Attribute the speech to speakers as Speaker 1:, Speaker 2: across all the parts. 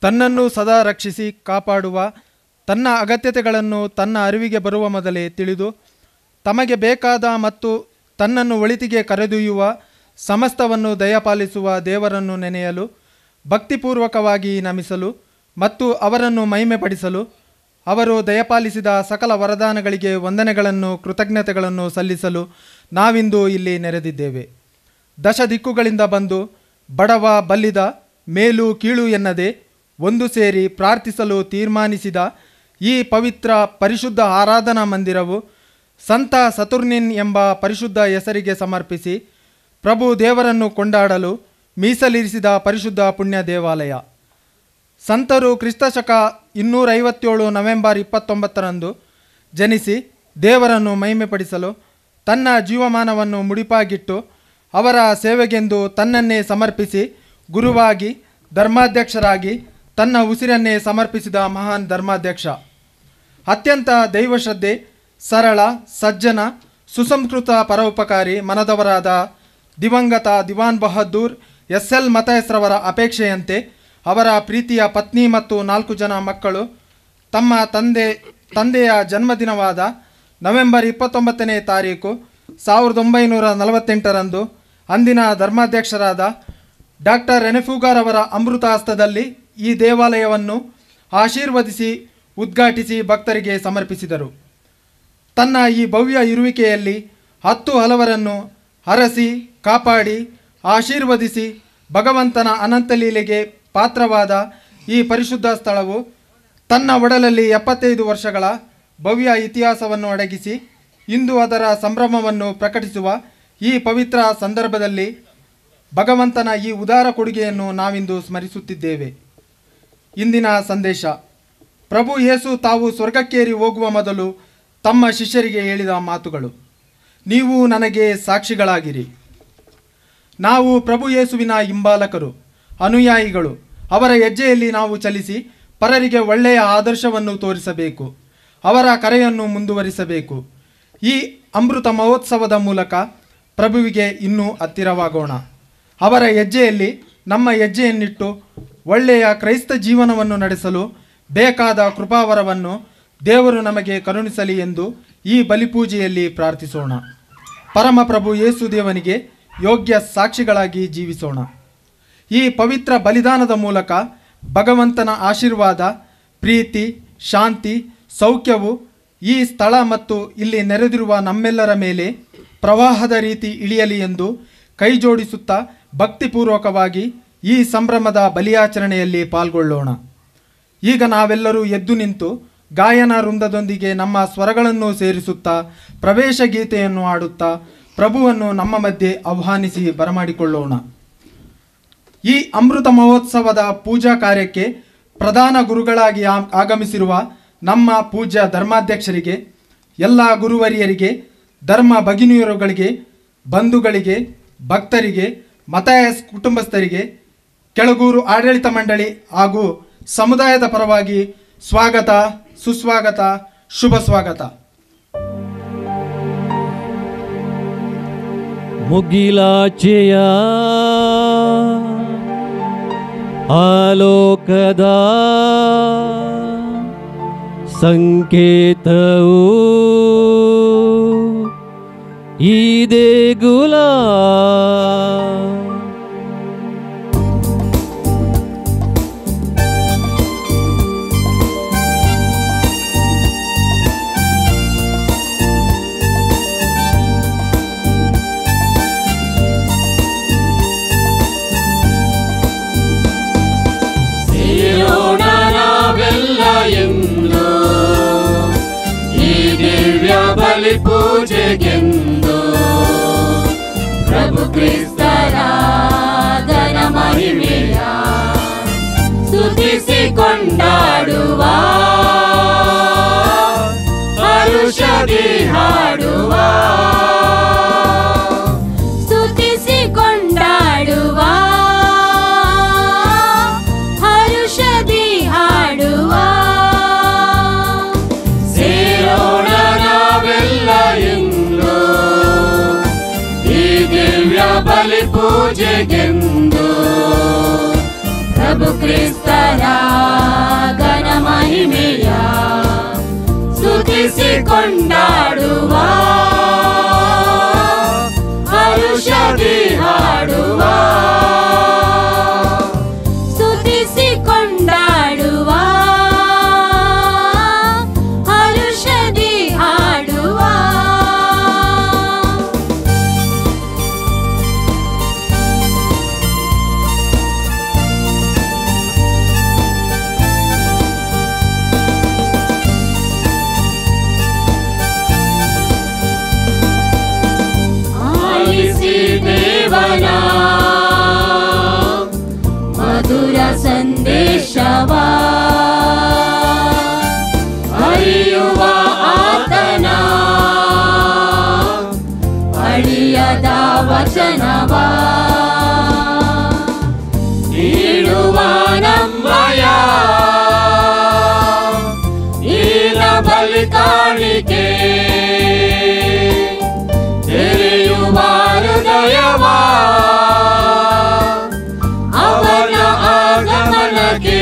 Speaker 1: ತನ್ನನ್ನು ಸದಾ ರಕ್ಷಿಸಿ ಕಾಪಾಡುವ ತನ್ನ ಅಗತ್ಯತೆಗಳನ್ನು ತನ್ನ ಅರಿವಿಗೆ ಬರುವ ಮೊದಲೇ ತಿಳಿದು ತಮಗೆ ಬೇಕಾದ ಮತ್ತು ತನ್ನನ್ನು ಒಳಿತಿಗೆ ಕರೆದೊಯ್ಯುವ ಸಮಸ್ತವನ್ನು ದಯಪಾಲಿಸುವ ದೇವರನ್ನು ನೆನೆಯಲು ಭಕ್ತಿಪೂರ್ವಕವಾಗಿ ನಮಿಸಲು ಮತ್ತು ಅವರನ್ನು ಮಹಿಮೆಪಡಿಸಲು ಅವರು ದಯಪಾಲಿಸಿದ ಸಕಲ ವರದಾನಗಳಿಗೆ ವಂದನೆಗಳನ್ನು ಕೃತಜ್ಞತೆಗಳನ್ನು ಸಲ್ಲಿಸಲು ನಾವಿಂದು ಇಲ್ಲಿ ನೆರೆದಿದ್ದೇವೆ ದಶ ದಿಕ್ಕುಗಳಿಂದ ಬಂದು ಬಡವ ಬಲ್ಲಿದ ಮೇಲು ಕೀಳು ಎನ್ನದೆ ಒಂದು ಸೇರಿ ಪ್ರಾರ್ಥಿಸಲು ತೀರ್ಮಾನಿಸಿದ ಈ ಪವಿತ್ರ ಪರಿಶುದ್ಧ ಆರಾಧನಾ ಮಂದಿರವು ಸಂತ ಸತುರ್ನಿನ್ ಎಂಬ ಪರಿಶುದ್ಧ ಹೆಸರಿಗೆ ಸಮರ್ಪಿಸಿ ಪ್ರಭು ದೇವರನ್ನು ಕೊಂಡಾಡಲು ಮೀಸಲಿರಿಸಿದ ಪರಿಶುದ್ಧ ಪುಣ್ಯ ದೇವಾಲಯ ಸಂತರು ಕ್ರಿಸ್ತಶಕ ಇನ್ನೂರೈವತ್ತೇಳು ನವೆಂಬರ್ ಇಪ್ಪತ್ತೊಂಬತ್ತರಂದು ಜನಿಸಿ ದೇವರನ್ನು ಮಹಿಮೆಪಡಿಸಲು ತನ್ನ ಜೀವಮಾನವನ್ನು ಮುಡಿಪಾಗಿಟ್ಟು ಅವರ ಸೇವೆಗೆಂದು ತನ್ನನ್ನೇ ಸಮರ್ಪಿಸಿ ಗುರುವಾಗಿ ಧರ್ಮಾಧ್ಯಕ್ಷರಾಗಿ ತನ್ನ ಉಸಿರನ್ನೇ ಸಮರ್ಪಿಸಿದ ಮಹಾನ್ ಧರ್ಮಾಧ್ಯಕ್ಷ ಅತ್ಯಂತ ದೈವಶ್ರದ್ಧೆ ಸರಳ ಸಜ್ಜನ ಸುಸಂಸ್ಕೃತ ಪರೋಪಕಾರಿ ಮನದವರಾದ ದಿವಂಗತ ದಿವಾನ್ ಬಹದ್ದೂರ್ ಎಸ್ ಎಲ್ ಮತಯಸ್ರವರ ಅಪೇಕ್ಷೆಯಂತೆ ಅವರ ಪ್ರೀತಿಯ ಪತ್ನಿ ಮತ್ತು ನಾಲ್ಕು ಜನ ಮಕ್ಕಳು ತಮ್ಮ ತಂದೆ ತಂದೆಯ ಜನ್ಮದಿನವಾದ ನವೆಂಬರ್ ಇಪ್ಪತ್ತೊಂಬತ್ತನೇ ತಾರೀಕು ಸಾವಿರದ ಒಂಬೈನೂರ ನಲವತ್ತೆಂಟರಂದು ಅಂದಿನ ಧರ್ಮಾಧ್ಯಕ್ಷರಾದ ಡಾಕ್ಟರ್ ರೆನೆಫೂಗಾರ್ ಅವರ ಅಮೃತ ಹಸ್ತದಲ್ಲಿ ಈ ದೇವಾಲಯವನ್ನು ಆಶೀರ್ವದಿಸಿ ಉದ್ಘಾಟಿಸಿ ಭಕ್ತರಿಗೆ ಸಮರ್ಪಿಸಿದರು ತನ್ನ ಈ ಭವ್ಯ ಇರುವಿಕೆಯಲ್ಲಿ ಹತ್ತು ಹಲವರನ್ನು ಹರಸಿ ಕಾಪಾಡಿ ಆಶೀರ್ವದಿಸಿ ಭಗವಂತನ ಅನಂತ ಲೀಲೆಗೆ ಪಾತ್ರವಾದ ಈ ಪರಿಶುದ್ಧ ಸ್ಥಳವು ತನ್ನ ಒಡಲಲ್ಲಿ ಎಪ್ಪತ್ತೈದು ವರ್ಷಗಳ ಭವ್ಯ ಇತಿಹಾಸವನ್ನು ಅಡಗಿಸಿ ಇಂದು ಅದರ ಸಂಭ್ರಮವನ್ನು ಪ್ರಕಟಿಸುವ ಈ ಪವಿತ್ರ ಸಂದರ್ಭದಲ್ಲಿ ಭಗವಂತನ ಈ ಉದಾರ ಕೊಡುಗೆಯನ್ನು ನಾವಿಂದು ಸ್ಮರಿಸುತ್ತಿದ್ದೇವೆ ಇಂದಿನ ಸಂದೇಶ ಪ್ರಭು ಯೇಸು ತಾವು ಸ್ವರ್ಗಕ್ಕೇರಿ ಹೋಗುವ ಮೊದಲು ತಮ್ಮ ಶಿಷ್ಯರಿಗೆ ಹೇಳಿದ ಮಾತುಗಳು ನೀವು ನನಗೆ ಸಾಕ್ಷಿಗಳಾಗಿರಿ ನಾವು ಪ್ರಭು ಯೇಸುವಿನ ಹಿಂಬಾಲಕರು ಅನುಯಾಯಿಗಳು ಅವರ ಹೆಜ್ಜೆಯಲ್ಲಿ ನಾವು ಚಲಿಸಿ ಪರರಿಗೆ ಒಳ್ಳೆಯ ಆದರ್ಶವನ್ನು ತೋರಿಸಬೇಕು ಅವರ ಕರೆಯನ್ನು ಮುಂದುವರಿಸಬೇಕು ಈ ಅಮೃತ ಮಹೋತ್ಸವದ ಮೂಲಕ ಪ್ರಭುವಿಗೆ ಇನ್ನೂ ಹತ್ತಿರವಾಗೋಣ ಅವರ ಹೆಜ್ಜೆಯಲ್ಲಿ ನಮ್ಮ ಹೆಜ್ಜೆಯನ್ನಿಟ್ಟು ಒಳ್ಳೆಯ ಕ್ರೈಸ್ತ ಜೀವನವನ್ನು ನಡೆಸಲು ಬೇಕಾದ ಕೃಪಾವರವನ್ನು ದೇವರು ನಮಗೆ ಕರುಣಿಸಲಿ ಎಂದು ಈ ಬಲಿಪೂಜೆಯಲ್ಲಿ ಪ್ರಾರ್ಥಿಸೋಣ ಪರಮಪ್ರಭು ಯೇಸು ದೇವನಿಗೆ ಯೋಗ್ಯ ಸಾಕ್ಷಿಗಳಾಗಿ ಜೀವಿಸೋಣ ಈ ಪವಿತ್ರ ಬಲಿದಾನದ ಮೂಲಕ ಭಗವಂತನ ಆಶೀರ್ವಾದ ಪ್ರೀತಿ ಶಾಂತಿ ಸೌಖ್ಯವು ಈ ಸ್ಥಳ ಮತ್ತು ಇಲ್ಲಿ ನೆರೆದಿರುವ ನಮ್ಮೆಲ್ಲರ ಮೇಲೆ ಪ್ರವಾಹದ ರೀತಿ ಇಳಿಯಲಿ ಎಂದು ಕೈಜೋಡಿಸುತ್ತಾ ಭಕ್ತಿಪೂರ್ವಕವಾಗಿ ಈ ಸಂಭ್ರಮದ ಬಲಿಯಾಚರಣೆಯಲ್ಲಿ ಪಾಲ್ಗೊಳ್ಳೋಣ ಈಗ ನಾವೆಲ್ಲರೂ ಎದ್ದು ನಿಂತು ಗಾಯನ ವೃಂದದೊಂದಿಗೆ ನಮ್ಮ ಸ್ವರಗಳನ್ನು ಸೇರಿಸುತ್ತಾ ಪ್ರವೇಶ ಗೀತೆಯನ್ನು ಹಾಡುತ್ತಾ ಪ್ರಭುವನ್ನು ನಮ್ಮ ಮಧ್ಯೆ ಆಹ್ವಾನಿಸಿ ಬರಮಾಡಿಕೊಳ್ಳೋಣ ಈ ಅಮೃತ ಮಹೋತ್ಸವದ ಪೂಜಾ ಕಾರ್ಯಕ್ಕೆ ಪ್ರಧಾನ ಗುರುಗಳಾಗಿ ಆ- ಆಗಮಿಸಿರುವ ನಮ್ಮ ಪೂಜ್ಯ ಧರ್ಮಾಧ್ಯಕ್ಷರಿಗೆ ಎಲ್ಲ ಗುರುವರಿಯರಿಗೆ ಧರ್ಮ ಭಗಿನಿಯರುಗಳಿಗೆ ಬಂಧುಗಳಿಗೆ ಭಕ್ತರಿಗೆ ಮತಾಯಸ್ ಕುಟುಂಬಸ್ಥರಿಗೆ ಕೆಳಗೂರು ಆಡಳಿತ ಮಂಡಳಿ ಹಾಗೂ ಸಮುದಾಯದ ಪರವಾಗಿ ಸ್ವಾಗತ ಸುಸ್ವಾಗತ ಶುಭ ಸ್ವಾಗತ
Speaker 2: ಮುಗಿಲಾಚೆಯ ಆಲೋಕದ ಸಂಕೇತವು ಈ ದೇಗುಲ
Speaker 3: ಸೇರೋಣ ನಾವೆಲ್ಲ ಎಂದು ಈ ದಿವ್ಯ ಬಲಿ ಪೂಜೆಗೆಂದು ಪ್ರಭು ಕ್ರಿಸ್ತರ ಧನ ಮಹಿಮೆಯ ಸ್ತುತಿಸಿ ಕೊಂಡಾಡುವ ಹರುಷದಿ ಹಾಡುವ
Speaker 4: ಸ್ತುತಿಸಿ ಕೊಂಡಾಡುವ ಹರುಷದಿ ಹಾಡುವ
Speaker 3: ಸೇರೋಣ ನಾವೆಲ್ಲ ಎಂದು ಈ ದಿವ್ಯ ಬಲಿ ಪೂಜೆಗೆಂದು ಪ್ರಭು ಕ್ರಿಸ್ತರ ಕೊಂಡಾಡುವ ಹರುಷದಿ ಹಾಡುವ
Speaker 4: ಸ್ತುತಿಸಿ ಕೊಂಡಾಡುವ ಹರುಷದಿ ಹಾಡುವ
Speaker 3: ಆಲಿಸಿ ದೇವನ
Speaker 4: ಮಧುರ ಸಂದೇಶವ
Speaker 3: ಅರಿಯುವ ಆತನ
Speaker 4: ಅಳಿಯದ ವಚನವ
Speaker 3: ನೀಡುವ ನಮ್ಮಯ ಈನ ಬಲಿ ಕಾಣಿಕೆ ತೆರೆಯುವ ಹೃದಯವ ಅವನ ಆಗಮನಕ್ಕೆ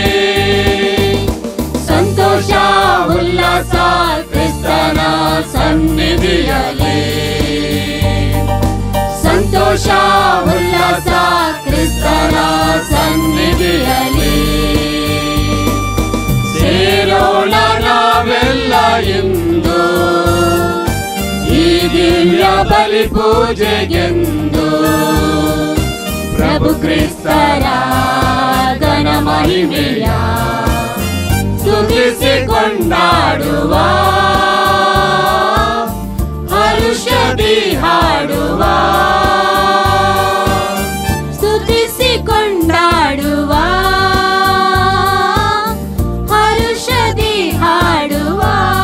Speaker 3: ಸಂತೋಷ ಉಲ್ಲಾಸ ಕ್ರಿಸ್ತನ ಸನ್ನಿಧಿಯಲ್ಲಿ ಸಂತೋಷ ಉಲ್ಲಾಸ ಕ್ರಿಸ್ತನ ಸನ್ನಿಧಿಯಲ್ಲಿ ಸೇರೋಣ ನಾವೆಲ್ಲ ಎಂದು ಈ ದಿವ್ಯ ಬಲಿ ಪೂಜೆಗೆಂದು ಪ್ರಭು ಕ್ರಿಸ್ತರ ಘನ ಮಹಿಮೆಯ ಸ್ತುತಿಸಿ ಕೊಂಡಾಡುವ ಹರುಷದಿ ಹಾಡುವ
Speaker 4: ಸ್ತುತಿಸಿ ಕೊಂಡಾಡುವ ಹರುಷದಿ ಹಾಡುವ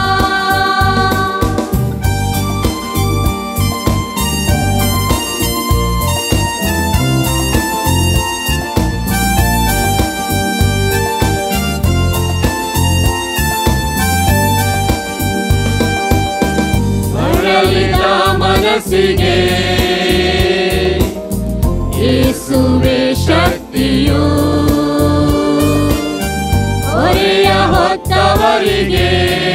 Speaker 3: ಮರಳಿದ ಮನಸ್ಸಿಗೆ ಯೇಸುವೆ ಶಕ್ತಿಯು ಹೊರೆಯ ಹೊತ್ತವರಿಗೆ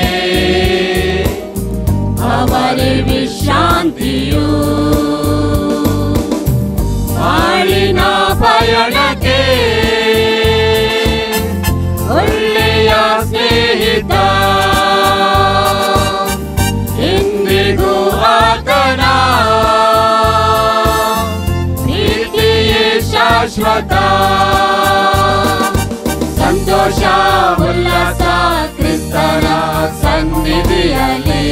Speaker 3: ಅವರೇ ವಿಶ್ರಾಂತಿಯು ಬಾಳಿನ ಪಯಣಕ್ಕೆ ಒಳ್ಳೆಯ ಸ್ನೇಹಿತ ಎಂದಿಗೂ ಆತನ ಪ್ರೀತಿಯೇ ಶಾಶ್ವತ ಸಂತೋಷ ಉಲ್ಲಾಸ ಕ್ರಿಸ್ತನ ಸನ್ನಿಧಿಯಲ್ಲಿ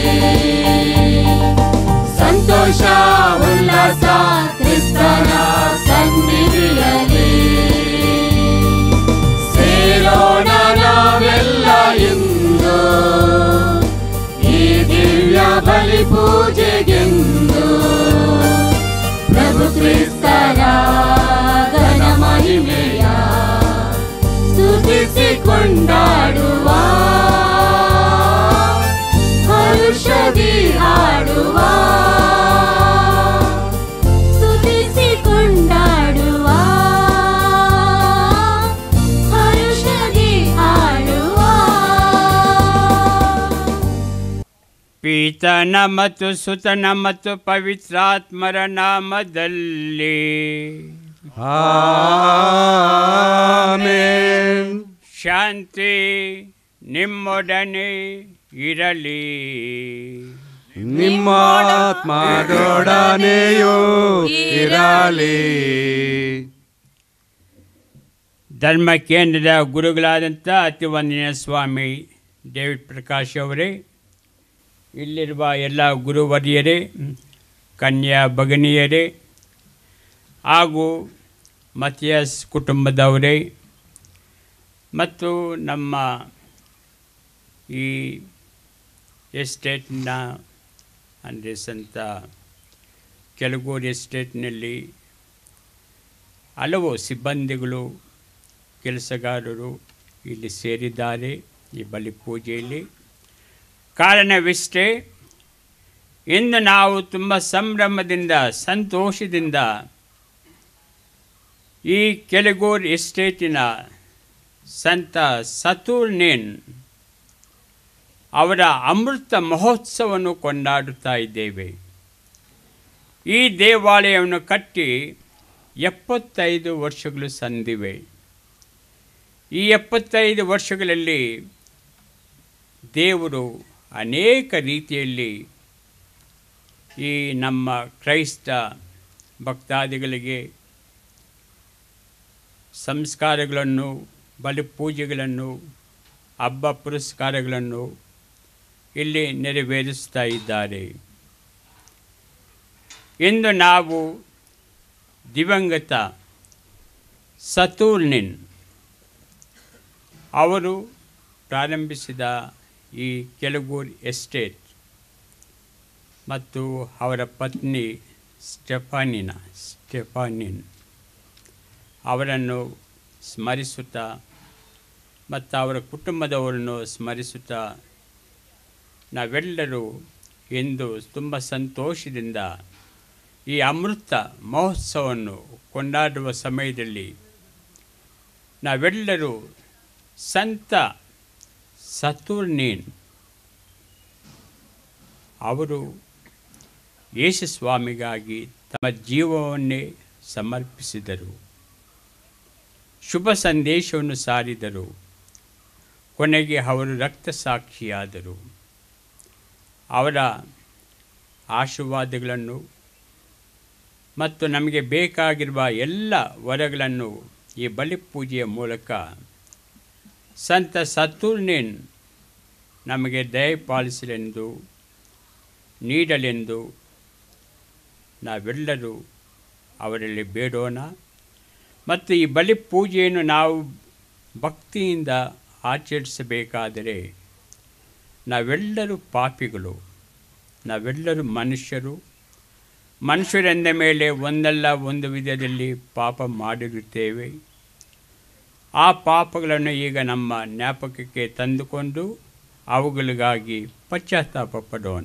Speaker 3: ಸಂತೋಷ ಉಲ್ಲಾಸ ಕ್ರಿಸ್ತನ ಸನ್ನಿಧಿಯಲ್ಲಿ ಸೇರೋಣ ನಾವೆಲ್ಲ ಎಂದು ಈ ದಿವ್ಯ ಬಲಿ ಪೂಜೆಗೆಂದು ಪ್ರಭು ಕ್ರಿಸ್ತರ ಘನ ಮಹಿಮೆಯ ಸ್ತುತಿಸಿ ಕೊಂಡಾಡುವ ಹರುಷದಿ ಹಾಡುವ
Speaker 4: ಸ್ತುತಿಸಿ ಕೊಂಡಾಡುವ ಹರುಷದಿ ಹಾಡುವ
Speaker 5: ಪೀತನ ಮತ್ತು ಸುತನ ಮತ್ತು ಪವಿತ್ರಾತ್ಮರ ನಾಮದಲ್ಲಿ
Speaker 6: ಆಮೆನ್
Speaker 5: ಶಾಂತಿ ನಿಮ್ಮೊಡನೆ ಇರಲಿ
Speaker 6: ನಿಮ್ಮ ಆತ್ಮದೊಡನೆಯೂ ಇರಲಿ
Speaker 5: ಧರ್ಮ ಕೇಂದ್ರದ ಗುರುಗಳಾದಂಥ ಅತಿವಂದನೀಯ ಸ್ವಾಮಿ ಡೇವಿಡ್ ಪ್ರಕಾಶ್ ಅವರೇ ಇಲ್ಲಿರುವ ಎಲ್ಲ ಗುರುವರಿಯರೇ ಕನ್ಯಾ ಭಗಿನಿಯರೇ ಹಾಗೂ ಮತಿಯಸ್ ಕುಟುಂಬದವರೇ ಮತ್ತು ನಮ್ಮ ಈ ಎಸ್ಟೇಟ್ನ ಅಂದರೆ ಸಂತ ಕೆಲಗೂರು ಎಸ್ಟೇಟ್ನಲ್ಲಿ ಹಲವು ಸಿಬ್ಬಂದಿಗಳು ಕೆಲಸಗಾರರು ಇಲ್ಲಿ ಸೇರಿದ್ದಾರೆ ಈ ಬಲಿ ಪೂಜೆಯಲ್ಲಿ ಕಾರಣವಿಷ್ಟೇ ಇಂದು ನಾವು ತುಂಬ ಸಂಭ್ರಮದಿಂದ ಸಂತೋಷದಿಂದ ಈ ಕೆಲಗೂರು ಎಸ್ಟೇಟಿನ ಸಂತ ಸತೂರ್ನೇನ್ ಅವರ ಅಮೃತ ಮಹೋತ್ಸವವನ್ನು ಕೊಂಡಾಡುತ್ತಾ ಇದ್ದೇವೆ ಈ ದೇವಾಲಯವನ್ನು ಕಟ್ಟಿ ಎಪ್ಪತ್ತೈದು ವರ್ಷಗಳು ಸಂದಿವೆ ಈ ಎಪ್ಪತ್ತೈದು ವರ್ಷಗಳಲ್ಲಿ ದೇವರು ಅನೇಕ ರೀತಿಯಲ್ಲಿ ಈ ನಮ್ಮ ಕ್ರೈಸ್ತ ಭಕ್ತಾದಿಗಳಿಗೆ ಸಂಸ್ಕಾರಗಳನ್ನು ಬಲಿಪೂಜೆಗಳನ್ನು ಹಬ್ಬ ಪುರಸ್ಕಾರಗಳನ್ನು ಇಲ್ಲಿ ನೆರವೇರಿಸ್ತಾ ಇದ್ದಾರೆ ಇಂದು ನಾವು ದಿವಂಗತ ಸತೂರ್ನಿನ್ ಅವರು ಪ್ರಾರಂಭಿಸಿದ ಈ ಕೆಲಗೂರ್ ಎಸ್ಟೇಟ್ ಮತ್ತು ಅವರ ಪತ್ನಿ ಸ್ಟೆಫಾನಿನ ಸ್ಟೆಫಾನಿನ್ ಅವರನ್ನು ಸ್ಮರಿಸುತ್ತಾ ಮತ್ತು ಅವರ ಕುಟುಂಬದವರನ್ನು ಸ್ಮರಿಸುತ್ತಾ ನಾವೆಲ್ಲರೂ ಇಂದು ತುಂಬ ಸಂತೋಷದಿಂದ ಈ ಅಮೃತ ಮಹೋತ್ಸವವನ್ನು ಕೊಂಡಾಡುವ ಸಮಯದಲ್ಲಿ ನಾವೆಲ್ಲರೂ ಸಂತ ಸತುರ್ನೀನ್ ಅವರು ಯೇಸುಸ್ವಾಮಿಗಾಗಿ ತಮ್ಮ ಜೀವವನ್ನೇ ಸಮರ್ಪಿಸಿದರು ಶುಭ ಸಂದೇಶವನ್ನು ಸಾರಿದರು ಕೊನೆಗೆ ಅವರು ರಕ್ತಸಾಕ್ಷಿಯಾದರು ಅವರ ಆಶೀರ್ವಾದಗಳನ್ನು ಮತ್ತು ನಮಗೆ ಬೇಕಾಗಿರುವ ಎಲ್ಲ ವರಗಳನ್ನು ಈ ಬಲಿಪೂಜೆಯ ಮೂಲಕ ಸಂತ ಸತುರ್ನೇನ್ ನಮಗೆ ದಯಪಾಲಿಸಲೆಂದು ನೀಡಲೆಂದು ನಾವೆಲ್ಲರೂ ಅವರಲ್ಲಿ ಬೇಡೋಣ ಮತ್ತು ಈ ಬಲಿಪೂಜೆಯನ್ನು ನಾವು ಭಕ್ತಿಯಿಂದ ಆಚರಿಸಬೇಕಾದರೆ ನಾವೆಲ್ಲರೂ ಪಾಪಿಗಳು ನಾವೆಲ್ಲರೂ ಮನುಷ್ಯರು ಮನುಷ್ಯರೆಂದ ಮೇಲೆ ಒಂದಲ್ಲ ಒಂದು ವಿಧದಲ್ಲಿ ಪಾಪ ಮಾಡಿರುತ್ತೇವೆ ಆ ಪಾಪಗಳನ್ನು ಈಗ ನಮ್ಮ ಜ್ಞಾಪಕಕ್ಕೆ ತಂದುಕೊಂಡು ಅವುಗಳಿಗಾಗಿ ಪಶ್ಚಾತ್ತಾಪ ಪಡೋಣ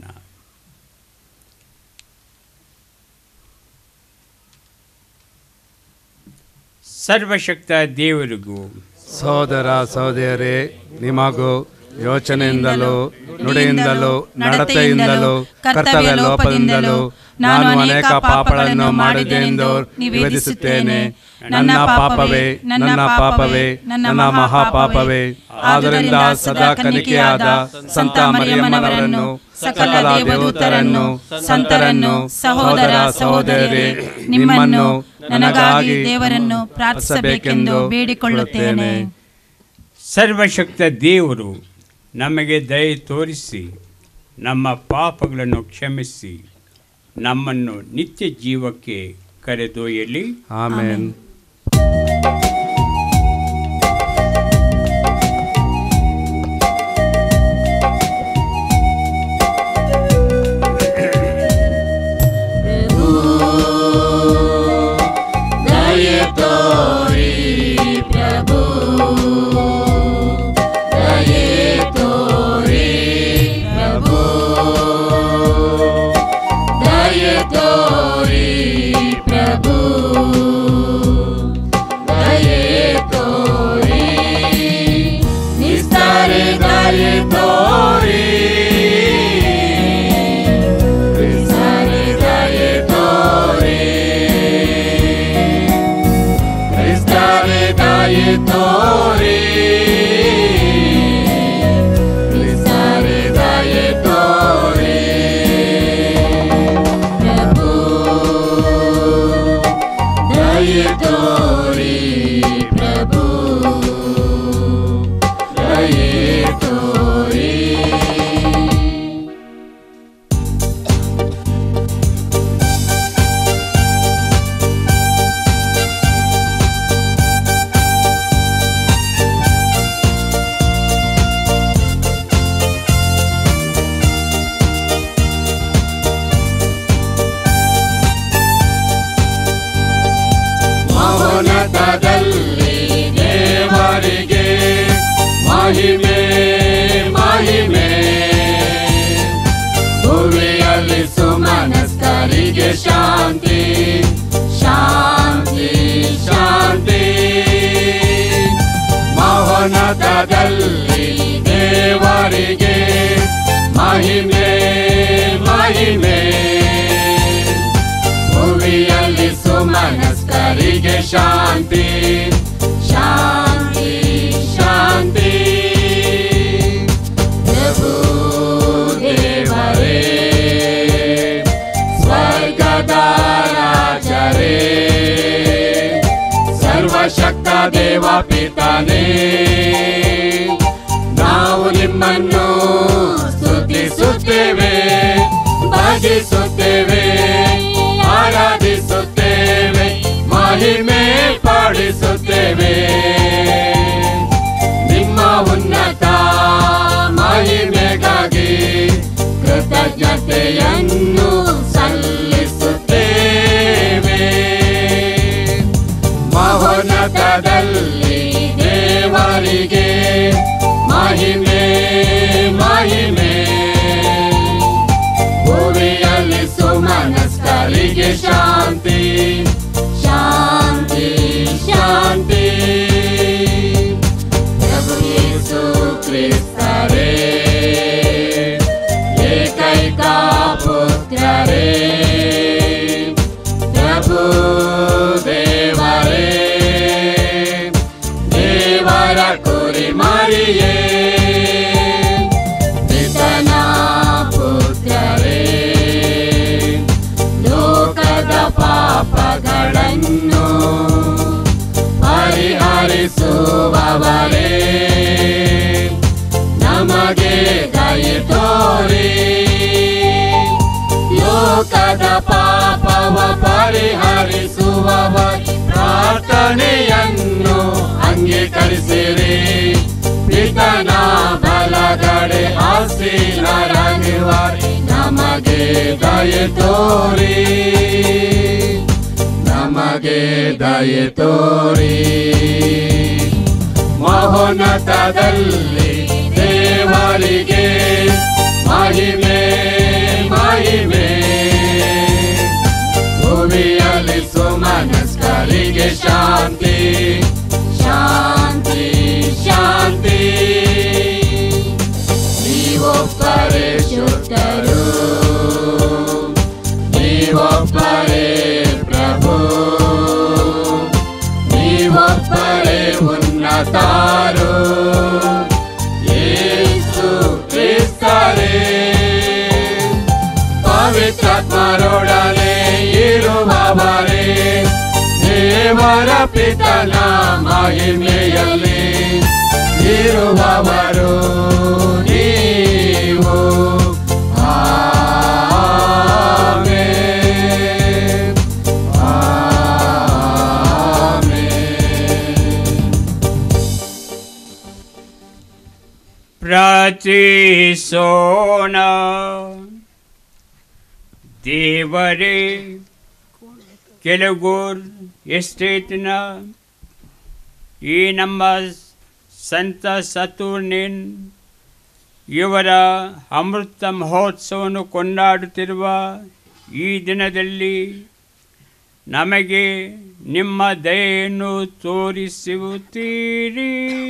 Speaker 5: ಸರ್ವಶಕ್ತ ದೇವರಿಗೂ
Speaker 6: ಸಹೋದರ ಸಹೋದರರೇ ನಿಮಗೂ ಯೋಚನೆಯಿಂದಲೂ ನುಡಿಯಿಂದಲೂ ನಡತೆಯಿಂದಲೂ ಕರ್ತವ್ಯ ಲೋಪದಿಂದಲೂ ನಾನು ಅನೇಕ ಪಾಪಗಳನ್ನು ಮಾಡಿದೆಂದು ನಿವೇದಿಸುತ್ತೇನೆ ನನ್ನ ಪಾಪವೇ ನನ್ನ ಪಾಪವೇ ನನ್ನ ಮಹಾಪಾಪವೇ ಆದ್ದರಿಂದ ಸದಾ ಕನಿಕೆಯಾದ ಸಂತ ಮರಿಯಮ್ಮನವರನ್ನು ಸಕಲ ದೇವದೂತರನ್ನು ಸಂತರನ್ನು ಸಹೋದರ ಸಹೋದರರೇ ನಿಮ್ಮನ್ನು ನನಗಾಗಿ ದೇವರನ್ನು ಪ್ರಾರ್ಥಿಸಬೇಕೆಂದು ಬೇಡಿಕೊಳ್ಳುತ್ತೇನೆ
Speaker 5: ಸರ್ವಶಕ್ತ ದೇವರು ನಮಗೆ ದಯೆ ತೋರಿಸಿ ನಮ್ಮ ಪಾಪಗಳನ್ನು ಕ್ಷಮಿಸಿ ನಮ್ಮನ್ನು ನಿತ್ಯ ಜೀವಕ್ಕೆ ಕರೆದೊಯ್ಯಲಿ
Speaker 6: ಆಮೇನ್
Speaker 3: ದಯೆ ತೋರಿ ಪ್ರಭು ದಯೆ ತೋರಿ ಪ್ರಭು ದಯೆ ತೋರಿ ಪ್ರಭು ದಯೆ ತೋರಿ ನಿಸ್ತಾರೆ ದಯೆ ತೋರಿ ನಿಸ್ತಾರೆ ದಯೆ ತೋರಿ ಕ್ರಿಸ್ತನೇ ದಯೆ ತೋರಿ ಕ್ರಿಸ್ತನೇ ದಯೆ ತೋರಿ ಪ್ರಭು ದಯೆ ತೋರಿ ಪ್ರಭು ದಯೆ ತೋರಿ ಮಹೋನ್ನತದಲ್ಲಿ ದೇವರಿಗೆ ಮಹಿಮೆ ಮಹಿಮೆ ಭುವಿಯಲ್ಲಿ ಸುಮನಸ್ಕರಿಗೆ ಶಾಂತಿ ಶಾಂತಿ ಶಾಂತಿ ಮಹೋನ್ನತದಲ್ಲಿ ದೇವರಿಗೆ ಮಹಿಮೆ ಭುವಿಯಲ್ಲಿ ಸುಮನಸ್ಕರಿಗೆ ಶಾಂತಿ ಶಾಂತಿ ಶಾಂತಿ ಪ್ರಭು ದೇವರೇ ಸ್ವರ್ಗದ ರಾಜರೇ ಸರ್ವಶಕ್ತ ದೇವ ಪಿತನೇ ನಾವು ನಿಮ್ಮನ್ನು ಸ್ತುತಿಸುತ್ತೇವೆ ಭಜಿಸುತ್ತೇವೆ ಆರಾಧಿಸುತ್ತೇವೆ ಮಹಿಮೆ ಪಾಡಿಸುತ್ತೇವೆ ನಿಮ್ಮ ಉನ್ನತ ಮಹಿಮೆಗಾಗಿ ಕೃತಜ್ಞತೆಯನ್ನು ಸಲ್ಲಿಸುತ್ತೇವೆ ಮಹೋನ್ನತದಲ್ಲಿ ದೇವರಿಗೆ ಮಹಿಮೆ ಮಹಿಮೆ ಭುವಿಯಲ್ಲಿ ಸುಮನಸ್ಕರಿಗೆ ಶಾಂತಿ ಶಾಂತಿ ಶಾಂತಿ ಪ್ರಭು ಯೇಸು ಕ್ರಿಸ್ತರೇ ಏಕೈಕ ಪುತ್ರರೇ ಪ್ರಭು ದೇವರೇ ದೇವರ ಕುರಿ ಮರಿಯೇ ಪಿತನ ಪುತ್ರರೇ ಲೋಕದ ಪಾಪಗಳನ್ನು ಪರಿಹರಿಸುವವರೇ ನಮಗೆ ದಯೆ ತೋರಿ ಲೋಕದ ಪಾಪವ ಪರಿಹರಿಸುವವ ಪ್ರಾರ್ಥನೆಯನ್ನು ಅಂಗೀಕರಿಸಿರಿ ಪಿತನ ಬಲಗಡೆ ಆಸೀನರಾಗಿರುವರೆ ನಮಗೆ ದಯೆ ತೋರಿ ನಮಗೆ ದಯೆ ತೋರಿ ಮಹೋನ್ನತದಲ್ಲಿ ದೇವರಿಗೆ ಮಹಿಮೆ ಮಹಿಮೆ ಭೂಮಿಯಲ್ಲಿ ಸುಮನಸ್ಕರಿಗೆ ಶಾಂತಿ ಶಾಂತಿ ಶಾಂತಿ ನೀವೊಬ್ಬರೇ ಶುದ್ಧರು ನೀವೊಬ್ಬರೇ ಪ್ರಭು ನೀವೊಬ್ಬರೇ ಉನ್ನತಾರು ಯೇಸು ಕ್ರಿಸ್ತರೇ ಪವಿತ್ರಾತ್ಮರೊಡನೆ ಇರುವವರೇ ದೇವರ ಪಿತನ ಮಹಿಮೆಯಲ್ಲಿ ಇರುವವರು ನೀವು ಆಮೆನ್.
Speaker 5: ಪ್ರಾರ್ಥಿಸೋಣ ದೇವರೇ ಕೆಲಗೂರ್ ಎಸ್ಟೇಟಿನ ಈ ನಮ್ಮ ಸಂತ ಸತೂರ್ನಿನ್ ಇವರ ಅಮೃತ ಮಹೋತ್ಸವವನ್ನು ಕೊಂಡಾಡುತ್ತಿರುವ ಈ ದಿನದಲ್ಲಿ ನಮಗೆ ನಿಮ್ಮ ದಯೆಯನ್ನು ತೋರಿಸುತ್ತೀರಿ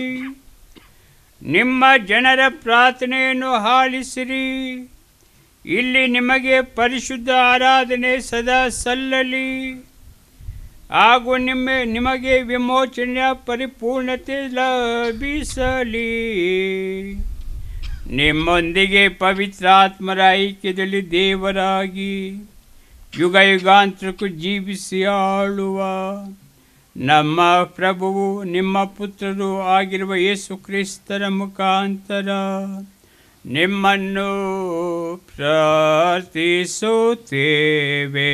Speaker 5: ನಿಮ್ಮ ಜನರ ಪ್ರಾರ್ಥನೆಯನ್ನು ಆಲಿಸಿರಿ ಇಲ್ಲಿ ನಿಮಗೆ ಪರಿಶುದ್ಧ ಆರಾಧನೆ ಸದಾ ಸಲ್ಲಲಿ ಹಾಗೂ ನಿಮ್ಮ ನಿಮಗೆ ವಿಮೋಚನೆಯ ಪರಿಪೂರ್ಣತೆ ಲಭಿಸಲಿ ನಿಮ್ಮೊಂದಿಗೆ ಪವಿತ್ರಾತ್ಮರ ಐಕ್ಯದಲ್ಲಿ ದೇವರಾಗಿ ಯುಗ ಯುಗಾಂತರಕ್ಕೂ ಜೀವಿಸಿ ಆಳುವ ನಮ್ಮ ಪ್ರಭುವು ನಿಮ್ಮ ಪುತ್ರರು ಆಗಿರುವ ಯೇಸು ಕ್ರಿಸ್ತರ ಮುಖಾಂತರ ನಿಮ್ಮನ್ನು ಪ್ರಾರ್ಥಿಸುತ್ತೇವೆ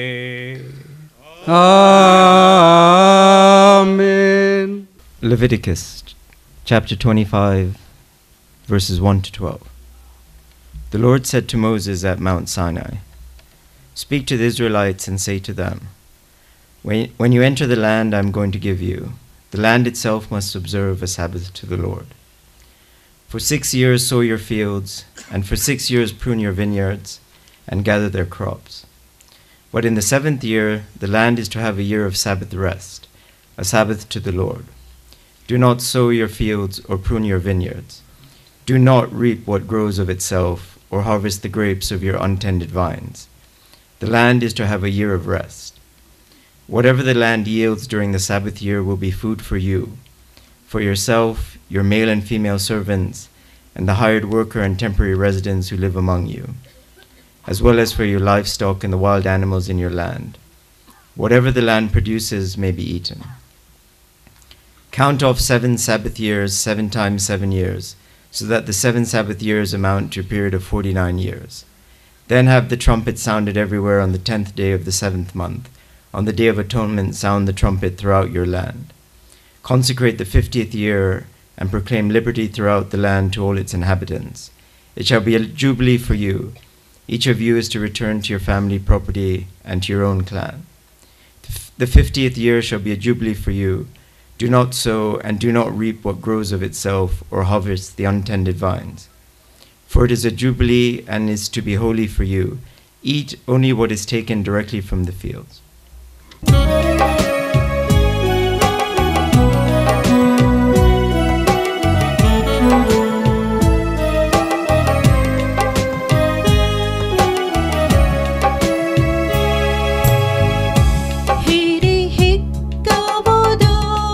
Speaker 6: Amen.
Speaker 7: Leviticus chapter 25, verses 1 to 12. The Lord said to Moses at Mount Sinai, Speak to the Israelites and say to them, when, when you enter the land I am going to give you, the land itself must observe a Sabbath to the Lord. For six years sow your fields, and for six years prune your vineyards, and gather their crops. But in the seventh year the land is to have a year of Sabbath rest, a Sabbath to the Lord. Do not sow your fields or prune your vineyards. Do not reap what grows of itself, or harvest the grapes of your untended vines. The land is to have a year of rest. Whatever the land yields during the Sabbath year will be food for you, for yourself, your male and female servants, and the hired worker and temporary residents who live among you, as well as for your livestock and the wild animals in your land. Whatever the land produces may be eaten. Count off seven Sabbath years, seven times seven years, so that the seven Sabbath years amount to a period of forty nine years. Then have the trumpet sounded everywhere on the tenth day of the seventh month. On the day of atonement, sound the trumpet throughout your land. Consecrate the fiftieth year and proclaim liberty throughout the land to all its inhabitants. It shall be a jubilee for you. Each of you is to return to your family property and to your own clan. The fiftieth year shall be a jubilee for you. Do not sow and do not reap what grows of itself or harvest the untended vines. For it is a jubilee and is to be holy for you. Eat only what is taken directly from the fields.
Speaker 4: ಹಿರಿ ಹಿಕ್ಕಬಹುದು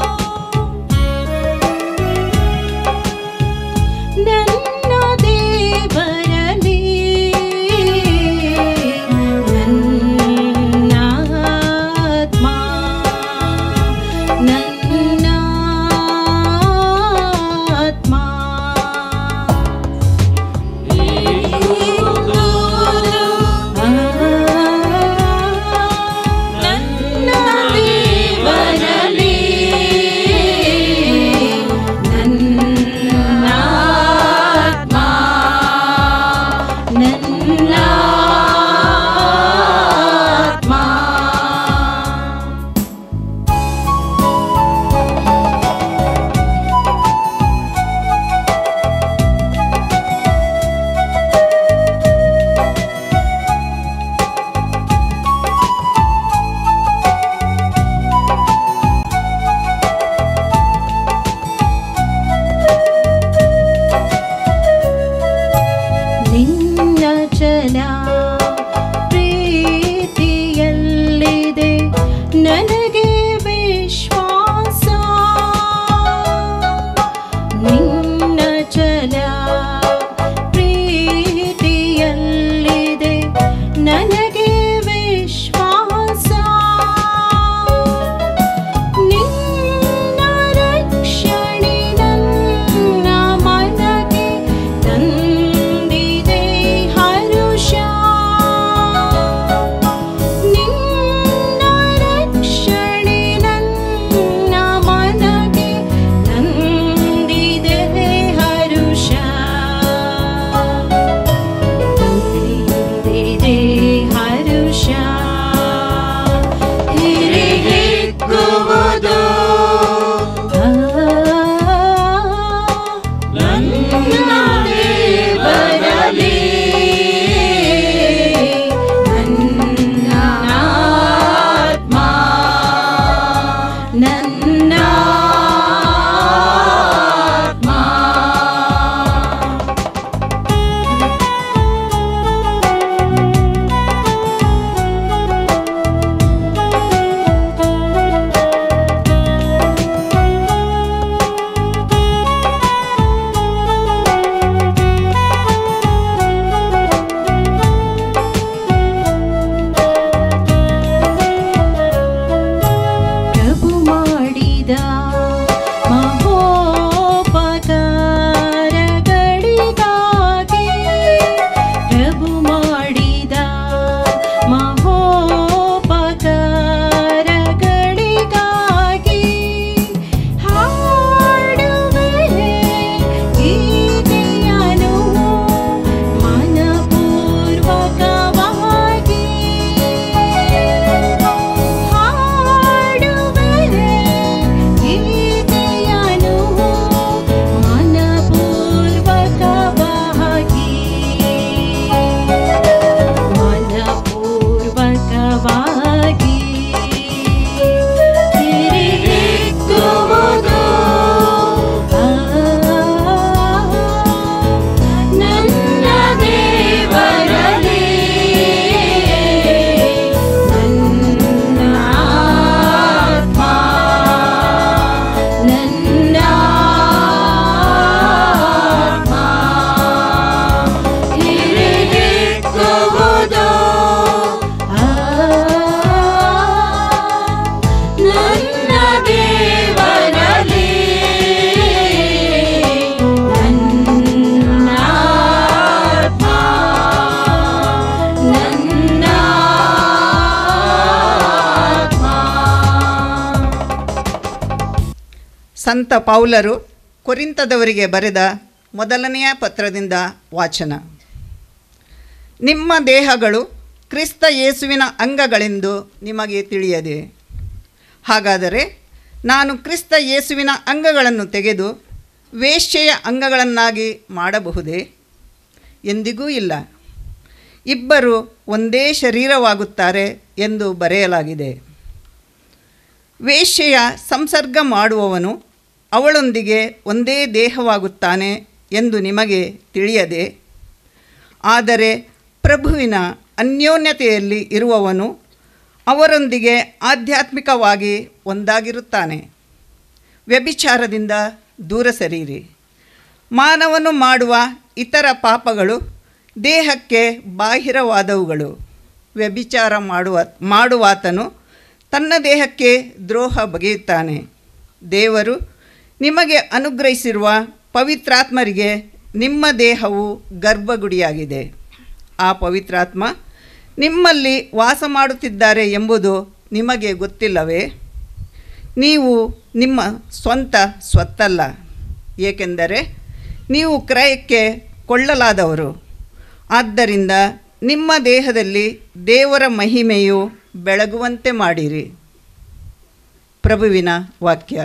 Speaker 4: ನನ್ನ ದೇವರಲ್ಲಿ ನನ್ನ ಆತ್ಮ ದೇವರಲ್ಲಿ ನನ್ನ ಆತ್ಮ ನನ್ನ ಆತ್ಮ
Speaker 8: ಸಂತ ಪೌಲರು ಕೊರಿಂತದವರಿಗೆ ಬರೆದ ಮೊದಲನೆಯ ಪತ್ರದಿಂದ ವಾಚನ ನಿಮ್ಮ ದೇಹಗಳು ಕ್ರಿಸ್ತ ಯೇಸುವಿನ ಅಂಗಗಳೆಂದು ನಿಮಗೆ ತಿಳಿಯದೆ ಹಾಗಾದರೆ ನಾನು ಕ್ರಿಸ್ತ ಯೇಸುವಿನ ಅಂಗಗಳನ್ನು ತೆಗೆದು ವೇಶ್ಯೆಯ ಅಂಗಗಳನ್ನಾಗಿ ಮಾಡಬಹುದೇ ಎಂದಿಗೂ ಇಲ್ಲ ಇಬ್ಬರು ಒಂದೇ ಶರೀರವಾಗುತ್ತಾರೆ ಎಂದು ಬರೆಯಲಾಗಿದೆ ವೇಶ್ಯೆಯ ಸಂಸರ್ಗ ಮಾಡುವವನು ಅವಳೊಂದಿಗೆ ಒಂದೇ ದೇಹವಾಗುತ್ತಾನೆ ಎಂದು ನಿಮಗೆ ತಿಳಿಯದೆ ಆದರೆ ಪ್ರಭುವಿನ ಅನ್ಯೋನ್ಯತೆಯಲ್ಲಿ ಇರುವವನು ಅವರೊಂದಿಗೆ ಆಧ್ಯಾತ್ಮಿಕವಾಗಿ ಒಂದಾಗಿರುತ್ತಾನೆ ವ್ಯಭಿಚಾರದಿಂದ ದೂರ ಸರಿಯಿರಿ ಮಾನವನು ಮಾಡುವ ಇತರ ಪಾಪಗಳು ದೇಹಕ್ಕೆ ಬಾಹಿರವಾದವುಗಳು ವ್ಯಭಿಚಾರ ಮಾಡುವ ಮಾಡುವಾತನು ತನ್ನ ದೇಹಕ್ಕೆ ದ್ರೋಹ ಬಗೆಯುತ್ತಾನೆ ದೇವರು ನಿಮಗೆ ಅನುಗ್ರಹಿಸಿರುವ ಪವಿತ್ರಾತ್ಮರಿಗೆ ನಿಮ್ಮ ದೇಹವು ಗರ್ಭಗುಡಿಯಾಗಿದೆ ಆ ಪವಿತ್ರಾತ್ಮ ನಿಮ್ಮಲ್ಲಿ ವಾಸ ಮಾಡುತ್ತಿದ್ದಾರೆ ಎಂಬುದು ನಿಮಗೆ ಗೊತ್ತಿಲ್ಲವೇ ನೀವು ನಿಮ್ಮ ಸ್ವಂತ ಸ್ವತ್ತಲ್ಲ ಏಕೆಂದರೆ ನೀವು ಕ್ರಯಕ್ಕೆ ಕೊಳ್ಳಲಾದವರು ಆದ್ದರಿಂದ ನಿಮ್ಮ ದೇಹದಲ್ಲಿ ದೇವರ ಮಹಿಮೆಯು ಬೆಳಗುವಂತೆ ಮಾಡಿರಿ ಪ್ರಭುವಿನ ವಾಕ್ಯ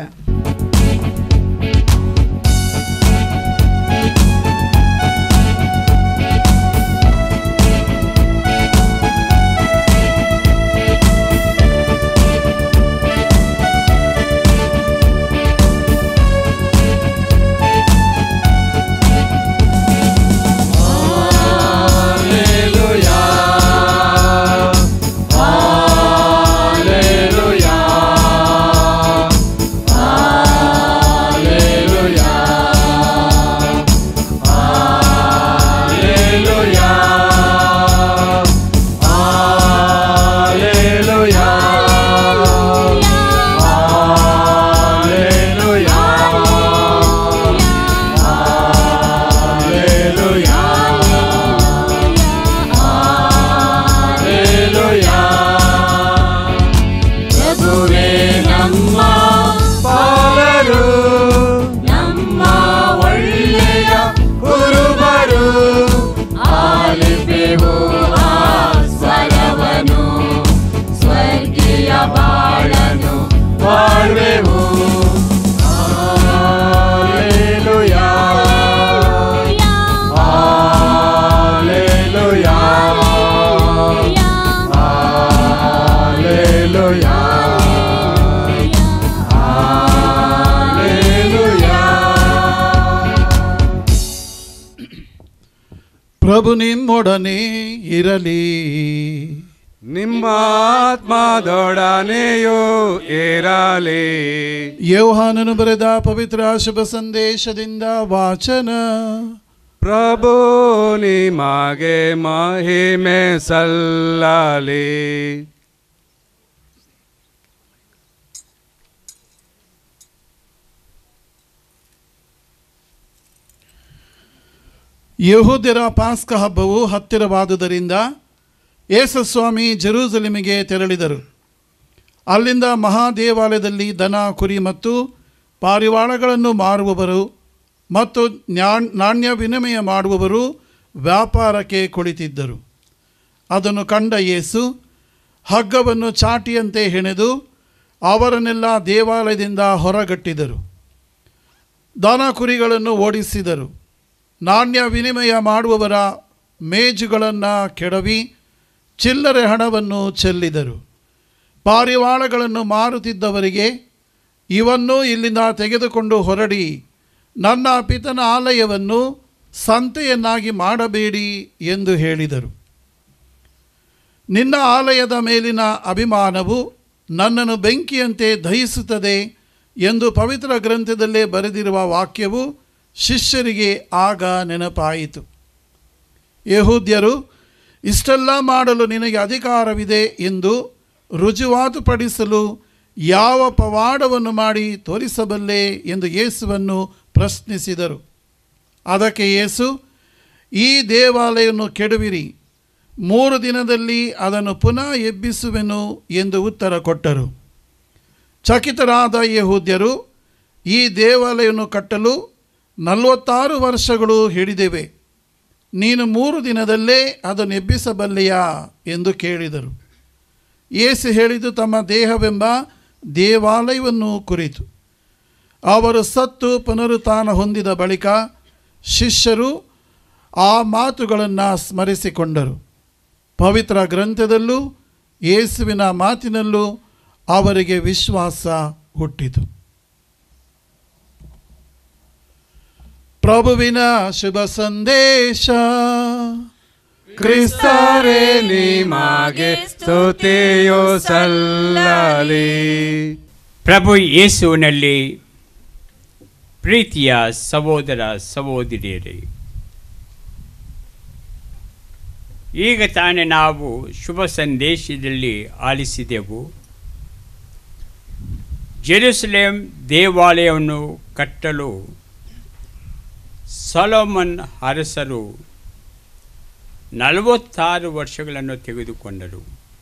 Speaker 3: ಪ್ರಭುವೇ ನಮ್ಮ ಪಾಲರು ನಮ್ಮ ಒಳ್ಳೆಯ ಕುರುಬರು ಆಲಿಪೆವು ಆ ಸ್ವರವನು ಸ್ವರ್ಗೀಯ ಬಾಳನು ಬಾಳ್ವೆವು ಹಾಲೆಲೂಯಾ. ಹಾಲೆಲೂಯಾ. ಹಾಲೆಲೂಯಾ.
Speaker 9: ಪ್ರಭು ನಿಮ್ಮೊಡನೆ ಇರಲಿ
Speaker 6: ನಿಮ್ಮ ಆತ್ಮದೊಡನೆಯೂ ಇರಲಿ
Speaker 9: ಯೋಹಾನನು ಬರೆದ ಪವಿತ್ರ ಶುಭ ಸಂದೇಶದಿಂದ ವಾಚನ
Speaker 6: ಪ್ರಭು ನಿಮಗೆ ಮಹಿಮೆ ಸಲ್ಲಲಿ
Speaker 9: ಯಹೂದ್ಯರ ಪಾಸ್ಕ ಹಬ್ಬವು ಹತ್ತಿರವಾದುದರಿಂದ ಯೇಸುಸ್ವಾಮಿ ಜೆರೂಸಲೇಮಿಗೆ ತೆರಳಿದರು ಅಲ್ಲಿಂದ ಮಹಾದೇವಾಲಯದಲ್ಲಿ ದನ ಕುರಿ ಮತ್ತು ಪಾರಿವಾಳಗಳನ್ನು ಮಾರುವವರು ಮತ್ತು ನ್ಯಾ- ನಾಣ್ಯ ವಿನಿಮಯ ಮಾಡುವವರು ವ್ಯಾಪಾರಕ್ಕೆ ಕುಳಿತಿದ್ದರು ಅದನ್ನು ಕಂಡ ಯೇಸು ಹಗ್ಗವನ್ನು ಚಾಟಿಯಂತೆ ಹೆಣೆದು ಅವರನ್ನೆಲ್ಲ ದೇವಾಲಯದಿಂದ ಹೊರಗಟ್ಟಿದರು ದನ ಕುರಿಗಳನ್ನು ಓಡಿಸಿದರು ನಾಣ್ಯ ವಿನಿಮಯ ಮಾಡುವವರ ಮೇಜುಗಳನ್ನು ಕೆಡವಿ ಚಿಲ್ಲರೆ ಹಣವನ್ನು ಚೆಲ್ಲಿದರು ಪಾರಿವಾಳಗಳನ್ನು ಮಾರುತ್ತಿದ್ದವರಿಗೆ ಇವನ್ನೂ ಇಲ್ಲಿಂದ ತೆಗೆದುಕೊಂಡು ಹೊರಡಿ ನನ್ನ ಪಿತನ ಆಲಯವನ್ನು ಸಂತೆಯನ್ನಾಗಿ ಮಾಡಬೇಡಿ ಎಂದು ಹೇಳಿದರು ನಿನ್ನ ಆಲಯದ ಮೇಲಿನ ಅಭಿಮಾನವು ನನ್ನನ್ನು ಬೆಂಕಿಯಂತೆ ದಹಿಸುತ್ತದೆ ಎಂದು ಪವಿತ್ರ ಗ್ರಂಥದಲ್ಲೇ ಬರೆದಿರುವ ವಾಕ್ಯವು ಶಿಷ್ಯರಿಗೆ ಆಗ ನೆನಪಾಯಿತು ಯಹೂದ್ಯರು ಇಷ್ಟೆಲ್ಲ ಮಾಡಲು ನಿನಗೆ ಅಧಿಕಾರವಿದೆ ಎಂದು ರುಜುವಾತುಪಡಿಸಲು ಯಾವ ಪವಾಡವನ್ನು ಮಾಡಿ ತೋರಿಸಬಲ್ಲೆ ಎಂದು ಯೇಸುವನ್ನು ಪ್ರಶ್ನಿಸಿದರು ಅದಕ್ಕೆ ಯೇಸು ಈ ದೇವಾಲಯವನ್ನು ಕೆಡುವಿರಿ ಮೂರು ದಿನದಲ್ಲಿ ಅದನ್ನು ಪುನಃ ಎಬ್ಬಿಸುವೆನು ಎಂದು ಉತ್ತರ ಕೊಟ್ಟರು ಚಕಿತರಾದ ಯಹೂದ್ಯರು ಈ ದೇವಾಲಯವನ್ನು ಕಟ್ಟಲು ನಲವತ್ತಾರು ವರ್ಷಗಳು ಹಿಡಿದಿವೆ ನೀನು ಮೂರು ದಿನದಲ್ಲೇ ಅದನ್ನು ಎಬ್ಬಿಸಬಲ್ಲೆಯಾ ಎಂದು ಕೇಳಿದರು ಯೇಸು ಹೇಳಿದು ತಮ್ಮ ದೇಹವೆಂಬ ದೇವಾಲಯವನ್ನು ಕುರಿತು ಅವರು ಸತ್ತು ಪುನರುತ್ಥಾನ ಹೊಂದಿದ ಬಳಿಕ ಶಿಷ್ಯರು ಆ ಮಾತುಗಳನ್ನು ಸ್ಮರಿಸಿಕೊಂಡರು ಪವಿತ್ರ ಗ್ರಂಥದಲ್ಲೂ ಯೇಸುವಿನ ಮಾತಿನಲ್ಲೂ ಅವರಿಗೆ ವಿಶ್ವಾಸ ಹುಟ್ಟಿತು ಪ್ರಭುವಿನ ಶುಭ ಸಂದೇಶ
Speaker 6: ಕ್ರಿಸ್ತರೇ ನಿಮಗೆ ಸ್ತುತಿಯು ಸಲ್ಲಲಿ
Speaker 5: ಪ್ರಭು ಯೇಸುವಿನಲ್ಲಿ ಪ್ರೀತಿಯ ಸಹೋದರ ಸಹೋದರಿಯರೇ ಈಗ ತಾನೇ ನಾವು ಶುಭ ಸಂದೇಶದಲ್ಲಿ ಆಲಿಸಿದೆವು ಜೆರುಸಲೇಂ ದೇವಾಲಯವನ್ನು ಕಟ್ಟಲು ಸೊಲೋಮನ್ ಅರಸರು ನಲವತ್ತಾರು ವರ್ಷಗಳನ್ನು ತೆಗೆದುಕೊಂಡರು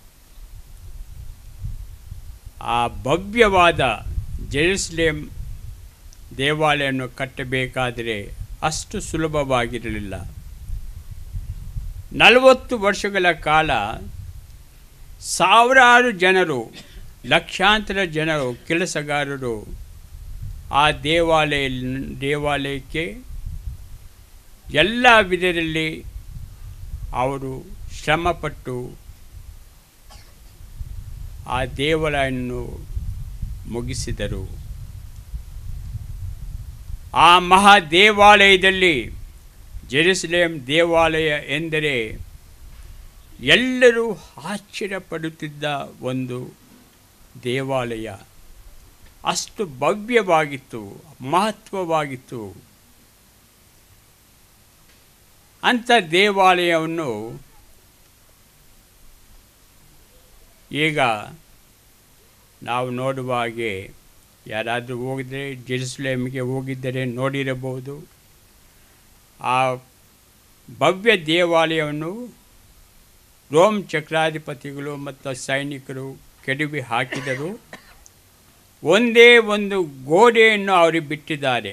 Speaker 5: ಆ ಭವ್ಯವಾದ ಜೆರುಸಲೇಂ ದೇವಾಲಯವನ್ನು ಕಟ್ಟಬೇಕಾದರೆ ಅಷ್ಟು ಸುಲಭವಾಗಿರಲಿಲ್ಲ ನಲವತ್ತು ವರ್ಷಗಳ ಕಾಲ ಸಾವಿರಾರು ಜನರು ಲಕ್ಷಾಂತರ ಜನರು ಕೆಲಸಗಾರರು ಆ ದೇವಾಲಯ ದೇವಾಲಯಕ್ಕೆ ಎಲ್ಲ ವಿಧದಲ್ಲಿ ಅವರು ಶ್ರಮಪಟ್ಟು ಆ ದೇವಾಲಯವನ್ನು ಮುಗಿಸಿದರು ಆ ಮಹಾ ದೇವಾಲಯದಲ್ಲಿ ಜೆರುಸಲೇಂ ದೇವಾಲಯ ಎಂದರೆ ಎಲ್ಲರೂ ಆಶ್ಚರ್ಯಪಡುತ್ತಿದ್ದ ಒಂದು ದೇವಾಲಯ ಅಷ್ಟು ಭವ್ಯವಾಗಿತ್ತು ಮಹತ್ವವಾಗಿತ್ತು ಅಂಥ ದೇವಾಲಯವನ್ನು ಈಗ ನಾವು ನೋಡುವ ಹಾಗೆ ಯಾರಾದರೂ ಹೋಗಿದ್ರೆ ಜೆರುಸಲೇಮಿಗೆ ಹೋಗಿದ್ದರೆ ನೋಡಿರಬಹುದು ಆ ಭವ್ಯ ದೇವಾಲಯವನ್ನು ರೋಮ್ ಚಕ್ರಾಧಿಪತಿಗಳು ಮತ್ತು ಸೈನಿಕರು ಕೆಡವಿ ಹಾಕಿದರು ಒಂದೇ ಒಂದು ಗೋಡೆಯನ್ನು ಅವರು ಬಿಟ್ಟಿದ್ದಾರೆ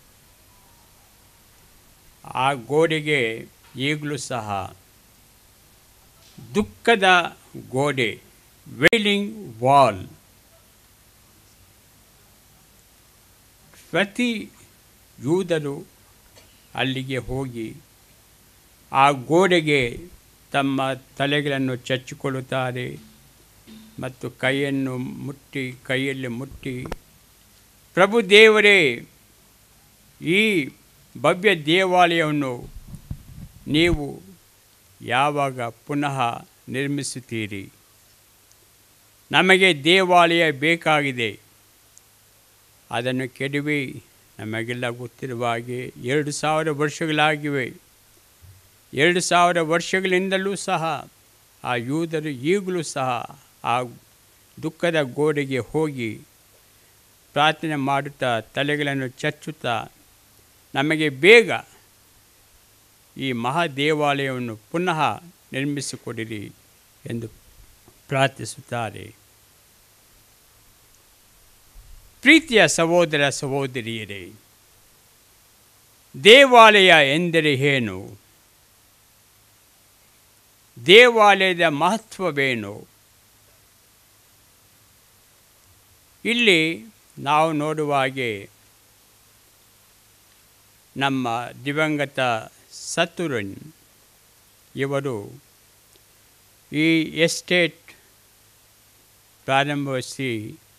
Speaker 5: ಆ ಗೋಡೆಗೆ ಈಗಲೂ ಸಹ ದುಃಖದ ಗೋಡೆ ವೇಲಿಂಗ್ ವಾಲ್ ಪ್ರತಿ ಯೂದರು ಅಲ್ಲಿಗೆ ಹೋಗಿ ಆ ಗೋಡೆಗೆ ತಮ್ಮ ತಲೆಗಳನ್ನು ಚಚ್ಚಿಕೊಳ್ಳುತ್ತಾರೆ ಮತ್ತು ಕೈಯನ್ನು ಮುಟ್ಟಿ ಕೈಯಲ್ಲಿ ಮುಟ್ಟಿ ಪ್ರಭು ದೇವರೇ ಈ ಭವ್ಯ ದೇವಾಲಯವನ್ನು ನೀವು ಯಾವಾಗ ಪುನಃ ನಿರ್ಮಿಸುತ್ತೀರಿ ನಮಗೆ ದೇವಾಲಯ ಬೇಕಾಗಿದೆ ಅದನ್ನು ಕೆಡವಿ ನಮಗೆಲ್ಲ ಗೊತ್ತಿರುವ ಹಾಗೆ ಎರಡು ಸಾವಿರ ವರ್ಷಗಳಾಗಿವೆ ಎರಡು ಸಾವಿರ ವರ್ಷಗಳಿಂದಲೂ ಸಹ ಆ ಯೂದರು ಈಗಲೂ ಸಹ ಆ ದುಃಖದ ಗೋಡೆಗೆ ಹೋಗಿ ಪ್ರಾರ್ಥನೆ ಮಾಡುತ್ತಾ ತಲೆಗಳನ್ನು ಚಚ್ಚುತ್ತಾ ನಮಗೆ ಬೇಗ ಈ ಮಹಾ ದೇವಾಲಯವನ್ನು ಪುನಃ ನಿರ್ಮಿಸಿಕೊಡಿರಿ ಎಂದು ಪ್ರಾರ್ಥಿಸುತ್ತಾರೆ ಪ್ರೀತಿಯ ಸಹೋದರ ಸಹೋದರಿಯರೇ ದೇವಾಲಯ ಎಂದರೆ ಏನು ದೇವಾಲಯದ ಮಹತ್ವವೇನು ಇಲ್ಲಿ ನಾವು ನೋಡುವ ಹಾಗೆ ನಮ್ಮ ದಿವಂಗತ ಸತುರನ್ ಇವರು ಈ ಎಸ್ಟೇಟ್ ಪ್ರಾರಂಭಿಸಿ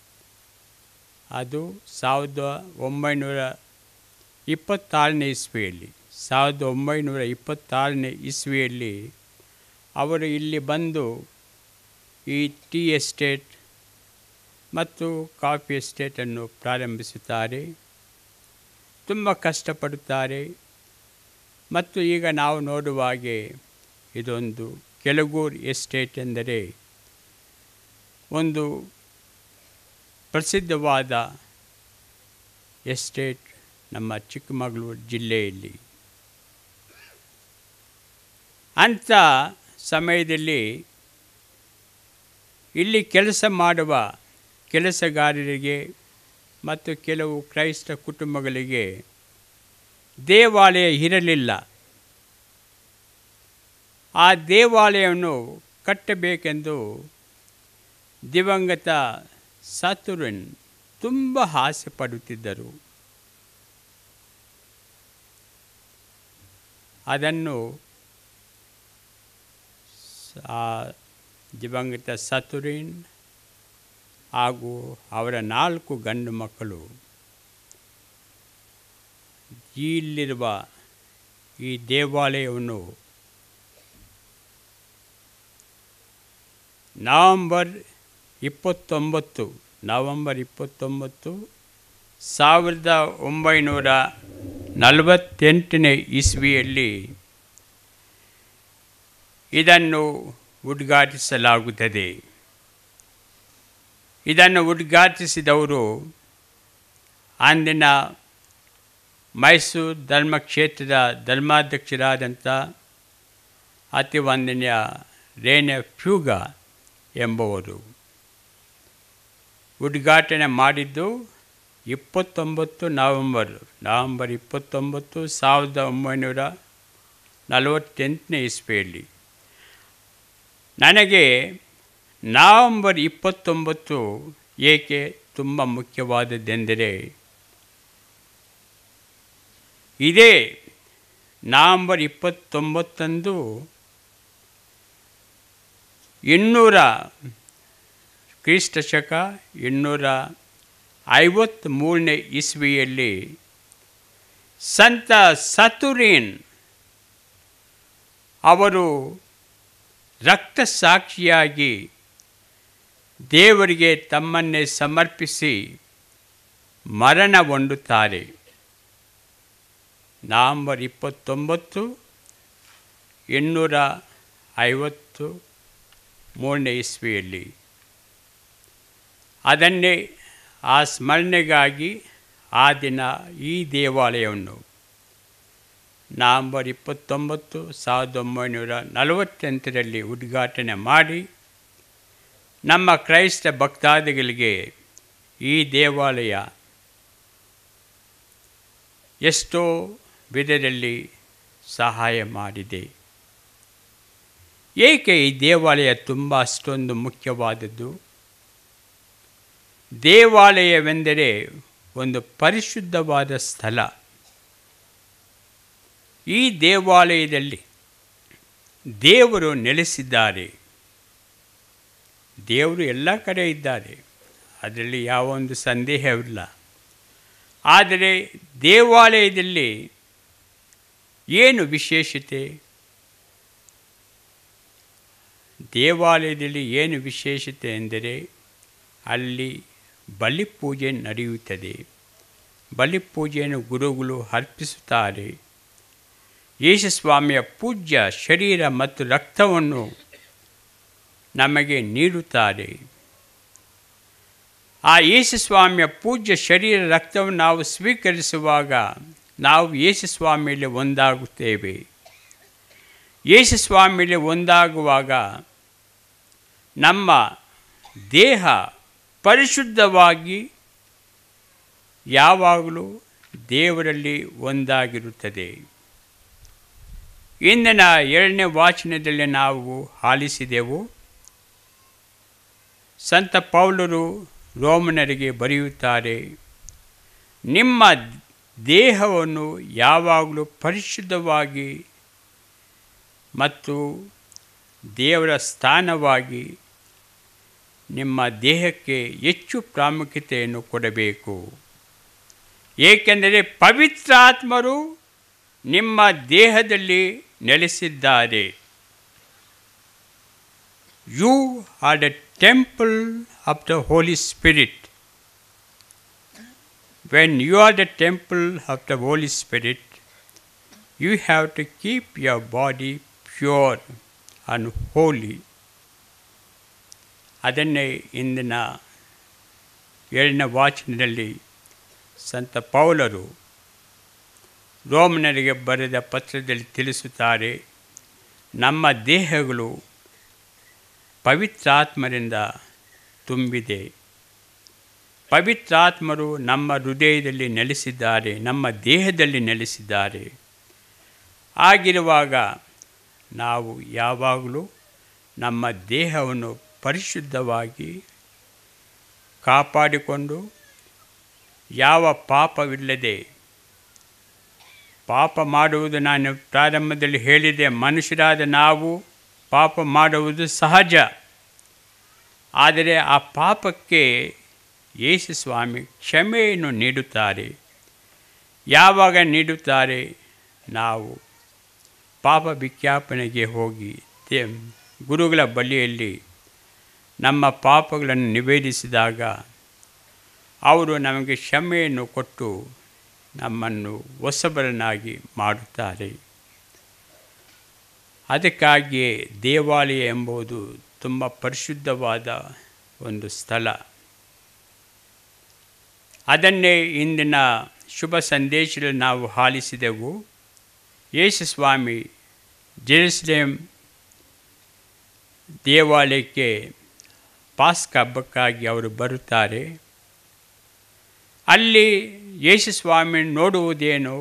Speaker 5: ಅದು ಸಾವಿರದ ಒಂಬೈನೂರ ಇಪ್ಪತ್ತಾರನೇ ಇಸ್ವಿಯಲ್ಲಿ ಸಾವಿರದ ಒಂಬೈನೂರ ಇಪ್ಪತ್ತಾರನೇ ಇಸ್ವಿಯಲ್ಲಿ ಅವರು ಇಲ್ಲಿ ಬಂದು ಈ ಟೀ ಎಸ್ಟೇಟ್ ಮತ್ತು ಕಾಫಿ ಎಸ್ಟೇಟನ್ನು ಪ್ರಾರಂಭಿಸುತ್ತಾರೆ ತುಂಬ ಕಷ್ಟಪಡುತ್ತಾರೆ ಮತ್ತು ಈಗ ನಾವು ನೋಡುವ ಹಾಗೆ ಇದೊಂದು ಕೆಲಗೂರು ಎಸ್ಟೇಟ್ ಎಂದರೆ ಒಂದು ಪ್ರಸಿದ್ಧವಾದ ಎಸ್ಟೇಟ್ ನಮ್ಮ ಚಿಕ್ಕಮಗಳೂರು ಜಿಲ್ಲೆಯಲ್ಲಿ ಅಂಥ ಸಮಯದಲ್ಲಿ ಇಲ್ಲಿ ಕೆಲಸ ಮಾಡುವ ಕೆಲಸಗಾರರಿಗೆ ಮತ್ತು ಕೆಲವು ಕ್ರೈಸ್ತ ಕುಟುಂಬಗಳಿಗೆ ದೇವಾಲಯ ಇರಲಿಲ್ಲ ಆ ದೇವಾಲಯವನ್ನು ಕಟ್ಟಬೇಕೆಂದು ದಿವಂಗತ ಸತುರನ್ ತುಂಬ ಆಸೆ ಪಡುತ್ತಿದ್ದರು ಅದನ್ನು ಆ ದಿವಂಗತ ಸತುರಿನ್ ಹಾಗೂ ಅವರ ನಾಲ್ಕು ಗಂಡು ಮಕ್ಕಳು ಇಲ್ಲಿರುವ ಈ ದೇವಾಲಯವನ್ನು ನವಂಬರ್ ಇಪ್ಪತ್ತೊಂಬತ್ತು ನವಂಬರ್ ಇಪ್ಪತ್ತೊಂಬತ್ತು ಸಾವಿರದ ಒಂಬೈನೂರ ನಲವತ್ತೆಂಟನೇ ಇಸ್ವಿಯಲ್ಲಿ ಇದನ್ನು ಉದ್ಘಾಟಿಸಲಾಗುತ್ತದೆ ಇದನ್ನು ಉದ್ಘಾಟಿಸಿದವರು ಅಂದಿನ ಮೈಸೂರು ಧರ್ಮಕ್ಷೇತ್ರದ ಧರ್ಮಾಧ್ಯಕ್ಷರಾದಂಥ ಅತಿ ವಂದನೀಯ ರೇನೆ ಫ್ಯೂಗ ಎಂಬುವರು ಉದ್ಘಾಟನೆ ಮಾಡಿದ್ದು ಇಪ್ಪತ್ತೊಂಬತ್ತು ನವಂಬರ್ ನವಂಬರ್ ಇಪ್ಪತ್ತೊಂಬತ್ತು ಸಾವಿರದ ಒಂಬೈನೂರ ನಲವತ್ತೆಂಟನೇ ಇಸ್ವಿಯಲ್ಲಿ ನನಗೆ ನವಂಬರ್ ಇಪ್ಪತ್ತೊಂಬತ್ತು ಏಕೆ ತುಂಬ ಮುಖ್ಯವಾದದ್ದೆಂದರೆ ಇದೇ ನವಂಬರ್ ಇಪ್ಪತ್ತೊಂಬತ್ತಂದು ಇನ್ನೂರ ಕ್ರಿಸ್ತ ಶಕ ಇನ್ನೂರ ಐವತ್ತ್ಮೂರನೇ ಇಸ್ವಿಯಲ್ಲಿ ಸಂತ ಸತುರೀನ್ ಅವರು ರಕ್ತಸಾಕ್ಷಿಯಾಗಿ ದೇವರಿಗೆ ತಮ್ಮನ್ನೇ ಸಮರ್ಪಿಸಿ ಮರಣ ಹೊಂದುತ್ತಾರೆ ನವಂಬರ್ ಇಪ್ಪತ್ತೊಂಬತ್ತು ಇನ್ನೂರ ಐವತ್ತು ಮೂರನೇ ಇಸ್ವಿಯಲ್ಲಿ ಅದನ್ನೇ ಆ ಸ್ಮರಣೆಗಾಗಿ ಆ ದಿನ ಈ ದೇವಾಲಯವನ್ನು ನವಂಬರ್ ಇಪ್ಪತ್ತೊಂಬತ್ತು ಸಾವಿರದ ಒಂಬೈನೂರ ನಲವತ್ತೆಂಟರಲ್ಲಿ ಉದ್ಘಾಟನೆ ಮಾಡಿ ನಮ್ಮ ಕ್ರೈಸ್ತ ಭಕ್ತಾದಿಗಳಿಗೆ ಈ ದೇವಾಲಯ ಎಷ್ಟೋ ವಿಧದಲ್ಲಿ ಸಹಾಯ ಮಾಡಿದೆ ಏಕೆ ಈ ದೇವಾಲಯ ತುಂಬ ಅಷ್ಟೊಂದು ಮುಖ್ಯವಾದದ್ದು ದೇವಾಲಯವೆಂದರೆ ಒಂದು ಪರಿಶುದ್ಧವಾದ ಸ್ಥಳ ಈ ದೇವಾಲಯದಲ್ಲಿ ದೇವರು ನೆಲೆಸಿದ್ದಾರೆ ದೇವರು ಎಲ್ಲ ಕಡೆ ಇದ್ದಾರೆ ಅದರಲ್ಲಿ ಯಾವ ಒಂದು ಸಂದೇಹವಿಲ್ಲ ಆದರೆ ದೇವಾಲಯದಲ್ಲಿ ಏನು ವಿಶೇಷತೆ ದೇವಾಲಯದಲ್ಲಿ ಏನು ವಿಶೇಷತೆ ಎಂದರೆ ಅಲ್ಲಿ ಬಲಿಪೂಜೆ ನಡೆಯುತ್ತದೆ ಬಲಿಪೂಜೆಯನ್ನು ಗುರುಗಳು ಅರ್ಪಿಸುತ್ತಾರೆ ಯೇಸುಸ್ವಾಮಿಯ ಪೂಜ್ಯ ಶರೀರ ಮತ್ತು ರಕ್ತವನ್ನು ನಮಗೆ ನೀಡುತ್ತಾರೆ ಆ ಯೇಸುಸ್ವಾಮಿಯ ಪೂಜ್ಯ ಶರೀರ ರಕ್ತವನ್ನು ನಾವು ಸ್ವೀಕರಿಸುವಾಗ ನಾವು ಯೇಸುಸ್ವಾಮಿಯಲ್ಲಿ ಒಂದಾಗುತ್ತೇವೆ ಯೇಸುಸ್ವಾಮಿಯಲ್ಲಿ ಒಂದಾಗುವಾಗ ನಮ್ಮ ದೇಹ ಪರಿಶುದ್ಧವಾಗಿ ಯಾವಾಗಲೂ ದೇವರಲ್ಲಿ ಒಂದಾಗಿರುತ್ತದೆ ಇಂದಿನ ಎರಡನೇ ವಾಚನದಲ್ಲಿ ನಾವು ಆಲಿಸಿದೆವು ಸಂತ ಪೌಲರು ರೋಮನರಿಗೆ ಬರೆಯುತ್ತಾರೆ ನಿಮ್ಮ ದೇಹವನ್ನು ಯಾವಾಗಲೂ ಪರಿಶುದ್ಧವಾಗಿ ಮತ್ತು ದೇವರ ಸ್ಥಾನವಾಗಿ ನಿಮ್ಮ ದೇಹಕ್ಕೆ ಹೆಚ್ಚು ಪ್ರಾಮುಖ್ಯತೆಯನ್ನು ಕೊಡಬೇಕು ಏಕೆಂದರೆ ಪವಿತ್ರಾತ್ಮರು ನಿಮ್ಮ ದೇಹದಲ್ಲಿ ನೆಲೆಸಿದ್ದಾರೆ you are the temple of the holy spirit when you are the temple of the holy spirit you have to keep your body pure and holy ಅದನ್ನೇ ಇಂದಿನ ಏಳನೇ ವಾಚನದಲ್ಲಿ ಸಂತ ಪೌಲರು ರೋಮನರಿಗೆ ಬರೆದ ಪತ್ರದಲ್ಲಿ ತಿಳಿಸುತ್ತಾರೆ ನಮ್ಮ ದೇಹಗಳು ಪವಿತ್ರಾತ್ಮರಿಂದ ತುಂಬಿದೆ ಪವಿತ್ರಾತ್ಮರು ನಮ್ಮ ಹೃದಯದಲ್ಲಿ ನೆಲೆಸಿದ್ದಾರೆ ನಮ್ಮ ದೇಹದಲ್ಲಿ ನೆಲೆಸಿದ್ದಾರೆ ಆಗಿರುವಾಗ ನಾವು ಯಾವಾಗಲೂ ನಮ್ಮ ದೇಹವನ್ನು ಪರಿಶುದ್ಧವಾಗಿ ಕಾಪಾಡಿಕೊಂಡು ಯಾವ ಪಾಪವಿಲ್ಲದೆ ಪಾಪ ಮಾಡುವುದು ನಾನು ಪ್ರಾರಂಭದಲ್ಲಿ ಹೇಳಿದೆ ಮನುಷ್ಯರಾದ ನಾವು ಪಾಪ ಮಾಡುವುದು ಸಹಜ ಆದರೆ ಆ ಪಾಪಕ್ಕೆ ಯೇಸು ಸ್ವಾಮಿ ಕ್ಷಮೆಯನ್ನು ನೀಡುತ್ತಾರೆ ಯಾವಾಗ ನೀಡುತ್ತಾರೆ ನಾವು ಪಾಪ ವಿಜ್ಞಾಪನೆಗೆ ಹೋಗಿ ದೇ ಗುರುಗಳ ಬಳಿಯಲ್ಲಿ ನಮ್ಮ ಪಾಪಗಳನ್ನು ನಿವೇದಿಸಿದಾಗ ಅವರು ನಮಗೆ ಕ್ಷಮೆಯನ್ನು ಕೊಟ್ಟು ನಮ್ಮನ್ನು ಹೊಸಬರನ್ನಾಗಿ ಮಾಡುತ್ತಾರೆ ಅದಕ್ಕಾಗಿಯೇ ದೇವಾಲಯ ಎಂಬುದು ತುಂಬ ಪರಿಶುದ್ಧವಾದ ಒಂದು ಸ್ಥಳ ಅದನ್ನೇ ಇಂದಿನ ಶುಭ ಸಂದೇಶದಲ್ಲಿ ನಾವು ಆಲಿಸಿದೆವು ಯೇಸು ಸ್ವಾಮಿ ಜೆರುಸಲೇಮ್ ದೇವಾಲಯಕ್ಕೆ ಪಾಸ್ಕ ಹಬ್ಬಕ್ಕಾಗಿ ಅವರು ಬರುತ್ತಾರೆ ಅಲ್ಲಿ ಯೇಸು ಸ್ವಾಮಿ ನೋಡುವುದೇನು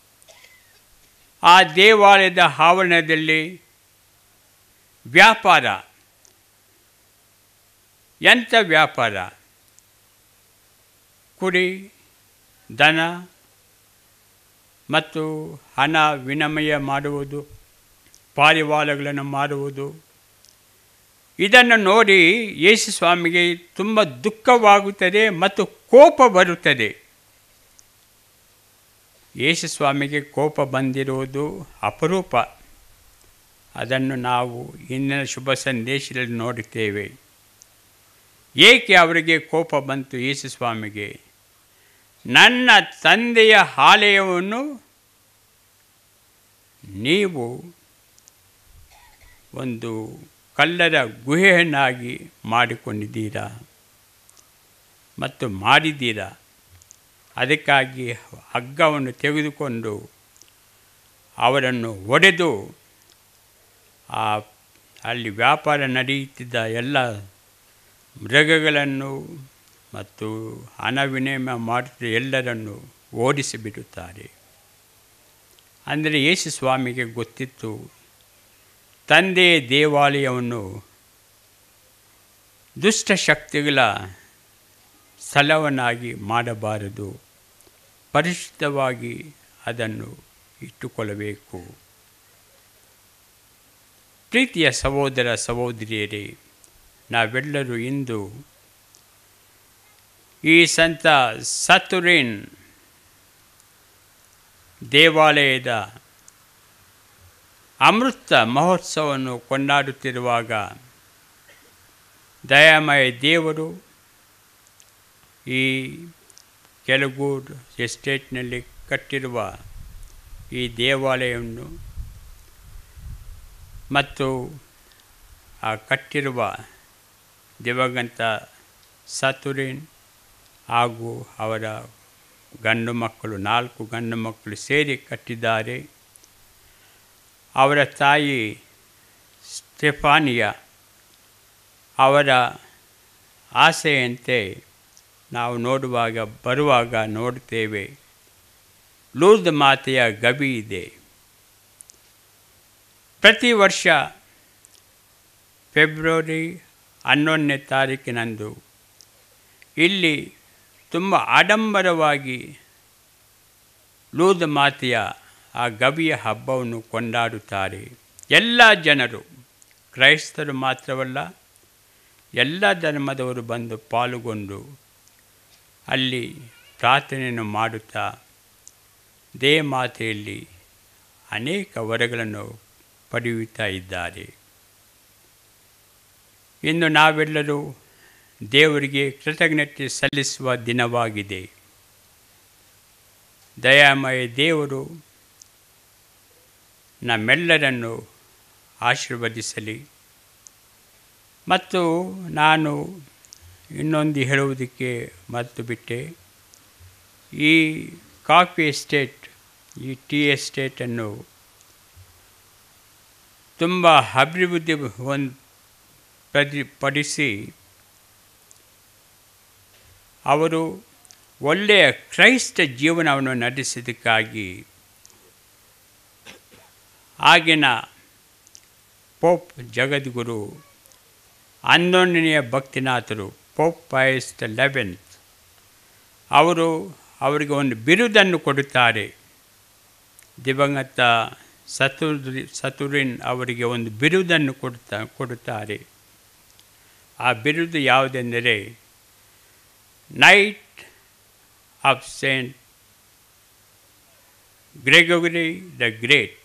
Speaker 5: ಆ ದೇವಾಲಯದ ಆವರಣದಲ್ಲಿ ವ್ಯಾಪಾರ ಎಂಥ ವ್ಯಾಪಾರ ಕುರಿ ದನ ಮತ್ತು ಹಣ ವಿನಿಮಯ ಮಾಡುವುದು ಪಾರಿವಾಳಗಳನ್ನು ಮಾರುವುದು ಇದನ್ನು ನೋಡಿ ಯೇಸು ಸ್ವಾಮಿಗೆ ತುಂಬ ದುಃಖವಾಗುತ್ತದೆ ಮತ್ತು ಕೋಪ ಬರುತ್ತದೆ ಯೇಸು ಸ್ವಾಮಿಗೆ ಕೋಪ ಬಂದಿರುವುದು ಅಪರೂಪ ಅದನ್ನು ನಾವು ಇಂದಿನ ಶುಭ ಸಂದೇಶದಲ್ಲಿ ನೋಡುತ್ತೇವೆ ಏಕೆ ಅವರಿಗೆ ಕೋಪ ಬಂತು ಯೇಸು ಸ್ವಾಮಿಗೆ ನನ್ನ ತಂದೆಯ ಆಲಯವನ್ನು ನೀವು ಒಂದು ಕಲ್ಲರ ಗುಹೆಯನ್ನಾಗಿ ಮಾಡಿಕೊಂಡಿದ್ದೀರಾ ಮತ್ತು ಮಾಡಿದ್ದೀರಾ ಅದಕ್ಕಾಗಿ ಹಗ್ಗವನ್ನು ತೆಗೆದುಕೊಂಡು ಅವರನ್ನು ಒಡೆದು ಆ ಅಲ್ಲಿ ವ್ಯಾಪಾರ ನಡೆಯುತ್ತಿದ್ದ ಎಲ್ಲ ಮೃಗಗಳನ್ನು ಮತ್ತು ಹಣ ವಿನಿಮಯ ಮಾಡುತ್ತಿದ್ದ ಎಲ್ಲರನ್ನು ಓಡಿಸಿಬಿಡುತ್ತಾರೆ ಅಂದರೆ ಯೇಸು ಸ್ವಾಮಿಗೆ ಗೊತ್ತಿತ್ತು ತಂದೆಯ ದೇವಾಲಯವನ್ನು ದುಷ್ಟಶಕ್ತಿಗಳ ಸ್ಥಳವನ್ನಾಗಿ ಮಾಡಬಾರದು ಪರಿಶುದ್ಧವಾಗಿ ಅದನ್ನು ಇಟ್ಟುಕೊಳ್ಳಬೇಕು ಪ್ರೀತಿಯ ಸಹೋದರ ಸಹೋದರಿಯರೇ ನಾವೆಲ್ಲರೂ ಇಂದು ಈ ಸಂತ ಸತುರಿನ್ ದೇವಾಲಯದ ಅಮೃತ ಮಹೋತ್ಸವವನ್ನು ಕೊಂಡಾಡುತ್ತಿರುವಾಗ ದಯಾಮಯ ದೇವರು ಈ ಕೆಲಗೂರು ಎಸ್ಟೇಟ್ನಲ್ಲಿ ಕಟ್ಟಿರುವ ಈ ದೇವಾಲಯವನ್ನು ಮತ್ತು ಆ ಕಟ್ಟಿರುವ ದಿವಂಗತ ಸತುರಿನ್ ಹಾಗೂ ಅವರ ಗಂಡು ಮಕ್ಕಳು ನಾಲ್ಕು ಗಂಡು ಮಕ್ಕಳು ಸೇರಿ ಕಟ್ಟಿದ್ದಾರೆ ಅವರ ತಾಯಿ ಸ್ಟೆಫಾನಿಯ ಅವರ ಆಸೆಯಂತೆ ನಾವು ನೋಡುವಾಗ ಬರುವಾಗ ನೋಡುತ್ತೇವೆ ಲೂರ್ದ್ ಮಾತೆಯ ಗವಿ ಇದೆ ಪ್ರತಿ ವರ್ಷ ಫೆಬ್ರವರಿ ಹನ್ನೊಂದನೇ ತಾರೀಕಿನಂದು ಇಲ್ಲಿ ತುಂಬ ಆಡಂಬರವಾಗಿ ಲೂರ್ದ್ ಮಾತೆಯ ಆ ಗವಿಯ ಹಬ್ಬವನ್ನು ಕೊಂಡಾಡುತ್ತಾರೆ ಎಲ್ಲ ಜನರು ಕ್ರೈಸ್ತರು ಮಾತ್ರವಲ್ಲ ಎಲ್ಲ ಧರ್ಮದವರು ಬಂದು ಪಾಲುಗೊಂಡು ಅಲ್ಲಿ ಪ್ರಾರ್ಥನೆಯನ್ನು ಮಾಡುತ್ತಾ ದೇಮಾತೆಯಲ್ಲಿ ಅನೇಕ ವರಗಳನ್ನು ಪಡೆಯುತ್ತಾ ಇದ್ದಾರೆ ಇನ್ನು ನಾವೆಲ್ಲರೂ ದೇವರಿಗೆ ಕೃತಜ್ಞತೆ ಸಲ್ಲಿಸುವ ದಿನವಾಗಿದೆ ದಯಾಮಯ ದೇವರು ನಮ್ಮೆಲ್ಲರನ್ನು ಆಶೀರ್ವದಿಸಲಿ ಮತ್ತು ನಾನು ಇನ್ನೊಂದು ಹೇಳುವುದಕ್ಕೆ ಮತ್ತು ಬಿಟ್ಟೆ ಈ ಕಾಫಿ ಎಸ್ಟೇಟ್ ಈ ಟೀ ಎಸ್ಟೇಟನ್ನು ತುಂಬ ಅಭಿವೃದ್ಧಿ ಒಂದು ಪ್ರತಿ ಪಡಿಸಿ ಅವರು ಒಳ್ಳೆಯ ಕ್ರೈಸ್ತ ಜೀವನವನ್ನು ನಡೆಸಿದ್ದಕ್ಕಾಗಿ ಆಗಿನ ಪೋಪ್ ಜಗದ್ಗುರು ಹನ್ನೊಂದನೆಯ ಭಕ್ತಿನಾಥರು ಪೋಪ್ ಪಾಯಸ್ ದ ಲೆವೆಂತ್ ಅವರು ಅವರಿಗೆ ಒಂದು ಬಿರುದನ್ನು ಕೊಡುತ್ತಾರೆ ದಿವಂಗತ ಸತುರಿ ಸತುರಿನ್ ಅವರಿಗೆ ಒಂದು ಬಿರುದನ್ನು ಕೊಡುತ್ತಾ ಕೊಡುತ್ತಾರೆ ಆ ಬಿರುದು ಯಾವುದೆಂದರೆ knight of saint Gregory the great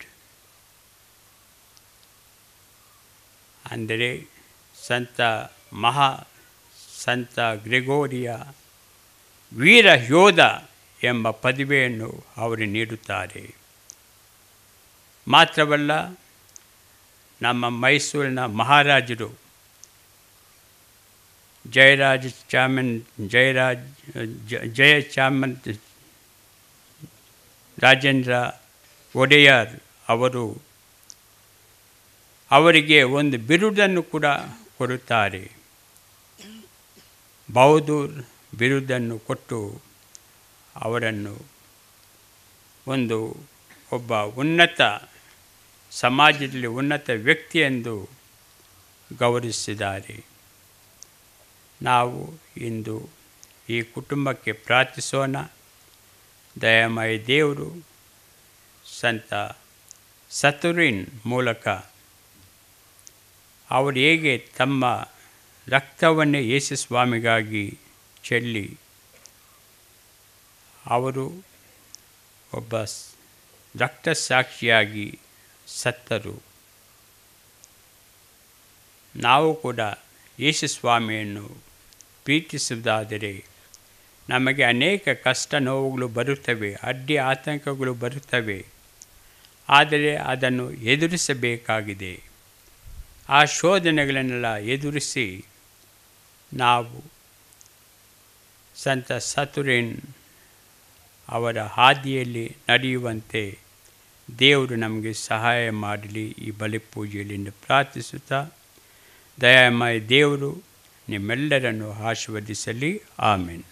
Speaker 5: ಅಂದರೆ ಸಂತ ಮಹಾ ಸಂತ ಗ್ರೆಗೋರಿಯ ವೀರ ಯೋಧ ಎಂಬ ಪದವಿಯನ್ನು ಅವರು ನೀಡುತ್ತಾರೆ ಮಾತ್ರವಲ್ಲ ನಮ್ಮ ಮೈಸೂರಿನ ಮಹಾರಾಜರು ಜಯರಾಜ ಚಾಮನ್ ಜಯರಾಜ್ ಜ- ಜಯ ಚಾಮನ್ ರಾಜೇಂದ್ರ ಒಡೆಯರ್ ಅವರು ಅವರಿಗೆ ಒಂದು ಬಿರುದನ್ನು ಕೂಡ ಕೊಡುತ್ತಾರೆ ಬಹದ್ದೂರ್ ಬಿರುದನ್ನು ಕೊಟ್ಟು ಅವರನ್ನು ಒಂದು ಒಬ್ಬ ಉನ್ನತ ಸಮಾಜದಲ್ಲಿ ಉನ್ನತ ವ್ಯಕ್ತಿ ಎಂದು ಗೌರವಿಸಿದ್ದಾರೆ ನಾವು ಇಂದು ಈ ಕುಟುಂಬಕ್ಕೆ ಪ್ರಾರ್ಥಿಸೋಣ ದಯಾಮಯ ದೇವರು ಸಂತ ಸತುರಿನ್ ಮೂಲಕ ಅವರು ಹೇಗೆ ತಮ್ಮ ರಕ್ತವನ್ನೇ ಯೇಸು ಸ್ವಾಮಿಗಾಗಿ ಚೆಲ್ಲಿ ಅವರು ಒಬ್ಬ ಸ್- ರಕ್ತಸಾಕ್ಷಿಯಾಗಿ ಸತ್ತರು ನಾವು ಕೂಡ ಯೇಸು ಸ್ವಾಮಿಯನ್ನು ಪ್ರೀತಿಸುವುದಾದರೆ ನಮಗೆ ಅನೇಕ ಕಷ್ಟ ನೋವುಗಳು ಬರುತ್ತವೆ ಅಡ್ಡಿ ಆತಂಕಗಳು ಬರುತ್ತವೆ ಆದರೆ ಅದನ್ನು ಎದುರಿಸಬೇಕಾಗಿದೆ ಆ ಶೋಧನೆಗಳನ್ನೆಲ್ಲ ಎದುರಿಸಿ ನಾವು ಸಂತ ಸತುರೇನ್ ಅವರ ಹಾದಿಯಲ್ಲಿ ನಡೆಯುವಂತೆ ದೇವರು ನಮಗೆ ಸಹಾಯ ಮಾಡಲಿ ಈ ಬಲಿ ಪೂಜೆಯಲ್ಲಿ ಎಂದು ಪ್ರಾರ್ಥಿಸುತ್ತಾ ದಯಾಮಯ ದೇವರು ನಿಮ್ಮೆಲ್ಲರನ್ನು ಆಶೀರ್ವದಿಸಲಿ ಆಮೇನ್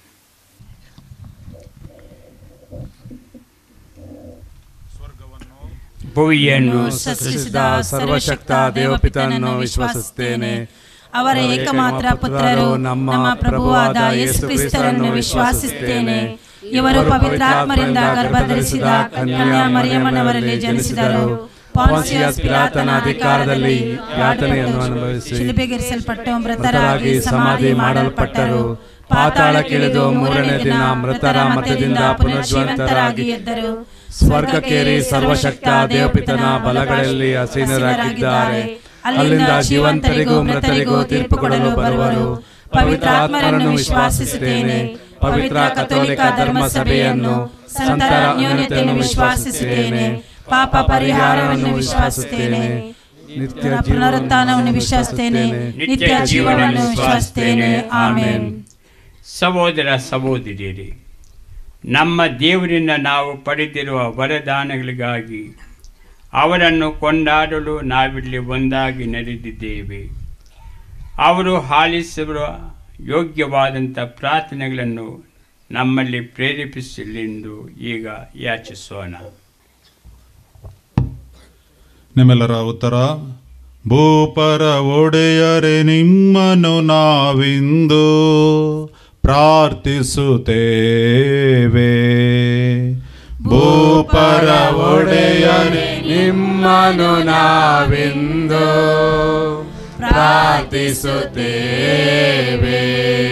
Speaker 5: ಭುವಿಯನ್ನು
Speaker 6: ಸೃಷ್ಟಿಸಿದ ಸರ್ವಶಕ್ತ ದೇವಪಿತನನ್ನು ವಿಶ್ವಸಿಸುತ್ತೇನೆ
Speaker 4: ಅವರ ಏಕಮಾತ್ರ ಪುತ್ರರು ನಮ್ಮ ಪ್ರಭುವಾದ ಯೇಸು ಕ್ರಿಸ್ತರನ್ನು ವಿಶ್ವಾಸಿಸುತ್ತೇನೆ ಇವರು ಪವಿತ್ರಾತ್ಮರಿಂದ ಗರ್ಭಧರಿಸಿದ ಕನ್ಯಾ ಮರಿಯಮ್ಮನವರಲ್ಲಿ ಜನಿಸಿದರು ಪಾನ್ಸಿಯಸ್ ಪಿಲಾತನ ಅಧಿಕಾರದಲ್ಲಿ ಯಾತನೆಯನ್ನು ಅನುಭವಿಸಿ ಶಿಲುಬೆಗೇರಿಸಲ್ಪಟ್ಟು ಮೃತರಾಗಿ ಸಮಾಧಿ ಮಾಡಲ್ಪಟ್ಟರು ಪಾತಾಳಕ್ಕಿಳಿದು ಮೂರನೇ ದಿನ ಮೃತರ ಮಧ್ಯದಿಂದ ಪುನರ್ಜೀವಂತರಾಗಿ ಎದ್ದರು
Speaker 6: ಸ್ವರ್ಗಕ್ಕೇರಿ ಸರ್ವಶಕ್ತ ದೇವಪಿತನ ಬಲಗಳಲ್ಲಿ ಅಸೀನರಾಗಿದ್ದಾರೆ ಅಲ್ಲಿಂದ ಜೀವಂತರಿಗೂ ಮೃತರಿಗೂ ತೀರ್ಪು ಕೊಡಲು ಬರುವರು ಪವಿತ್ರಾತ್ಮರನ್ನು ವಿಶ್ವಾಸಿಸುತ್ತೇನೆ ಪವಿತ್ರ ಕಥೋಲಿಕ ಧರ್ಮ ಸಭೆಯನ್ನು ಸಂತರ ಅನ್ಯೋನ್ಯತೆಯನ್ನು ವಿಶ್ವಾಸಿಸುತ್ತೇನೆ ಪಾಪ ಪರಿಹಾರವನ್ನು ವಿಶ್ವಾಸಿಸುತ್ತೇನೆ ನಿತ್ಯ
Speaker 4: ಪುನರುತ್ಥಾನವನ್ನು ವಿಶ್ವಾಸಿಸುತ್ತೇನೆ ನಿತ್ಯ ಜೀವನವನ್ನು ವಿಶ್ವಾಸಿಸುತ್ತೇನೆ ಆಮೇನ್
Speaker 5: ಸಹೋದರ ಸಹೋದರಿಯರೇ ನಮ್ಮ ದೇವರಿಂದ ನಾವು ಪಡೆದಿರುವ ವರದಾನಗಳಿಗಾಗಿ ಅವರನ್ನು ಕೊಂಡಾಡಲು ನಾವಿಲ್ಲಿ ಒಂದಾಗಿ ನಡೆದಿದ್ದೇವೆ ಅವರು ಆಲಿಸುವ ಯೋಗ್ಯವಾದಂಥ ಪ್ರಾರ್ಥನೆಗಳನ್ನು ನಮ್ಮಲ್ಲಿ ಪ್ರೇರೇಪಿಸಲೆಂದು ಈಗ ಯಾಚಿಸೋಣ
Speaker 10: ನಿಮ್ಮೆಲ್ಲರ ಉತ್ತರ ಭೂಪರ ಒಡೆಯರೆ ನಿಮ್ಮನ್ನು ನಾವಿಂದು ಪ್ರಾರ್ಥಿಸುತ್ತೇವೆ ಭೂಪರ ಒಡೆಯರೆ
Speaker 6: ನಿಮ್ಮನು ನಾವೆಂದು ಪ್ರಾರ್ಥಿಸುತ್ತೇವೆ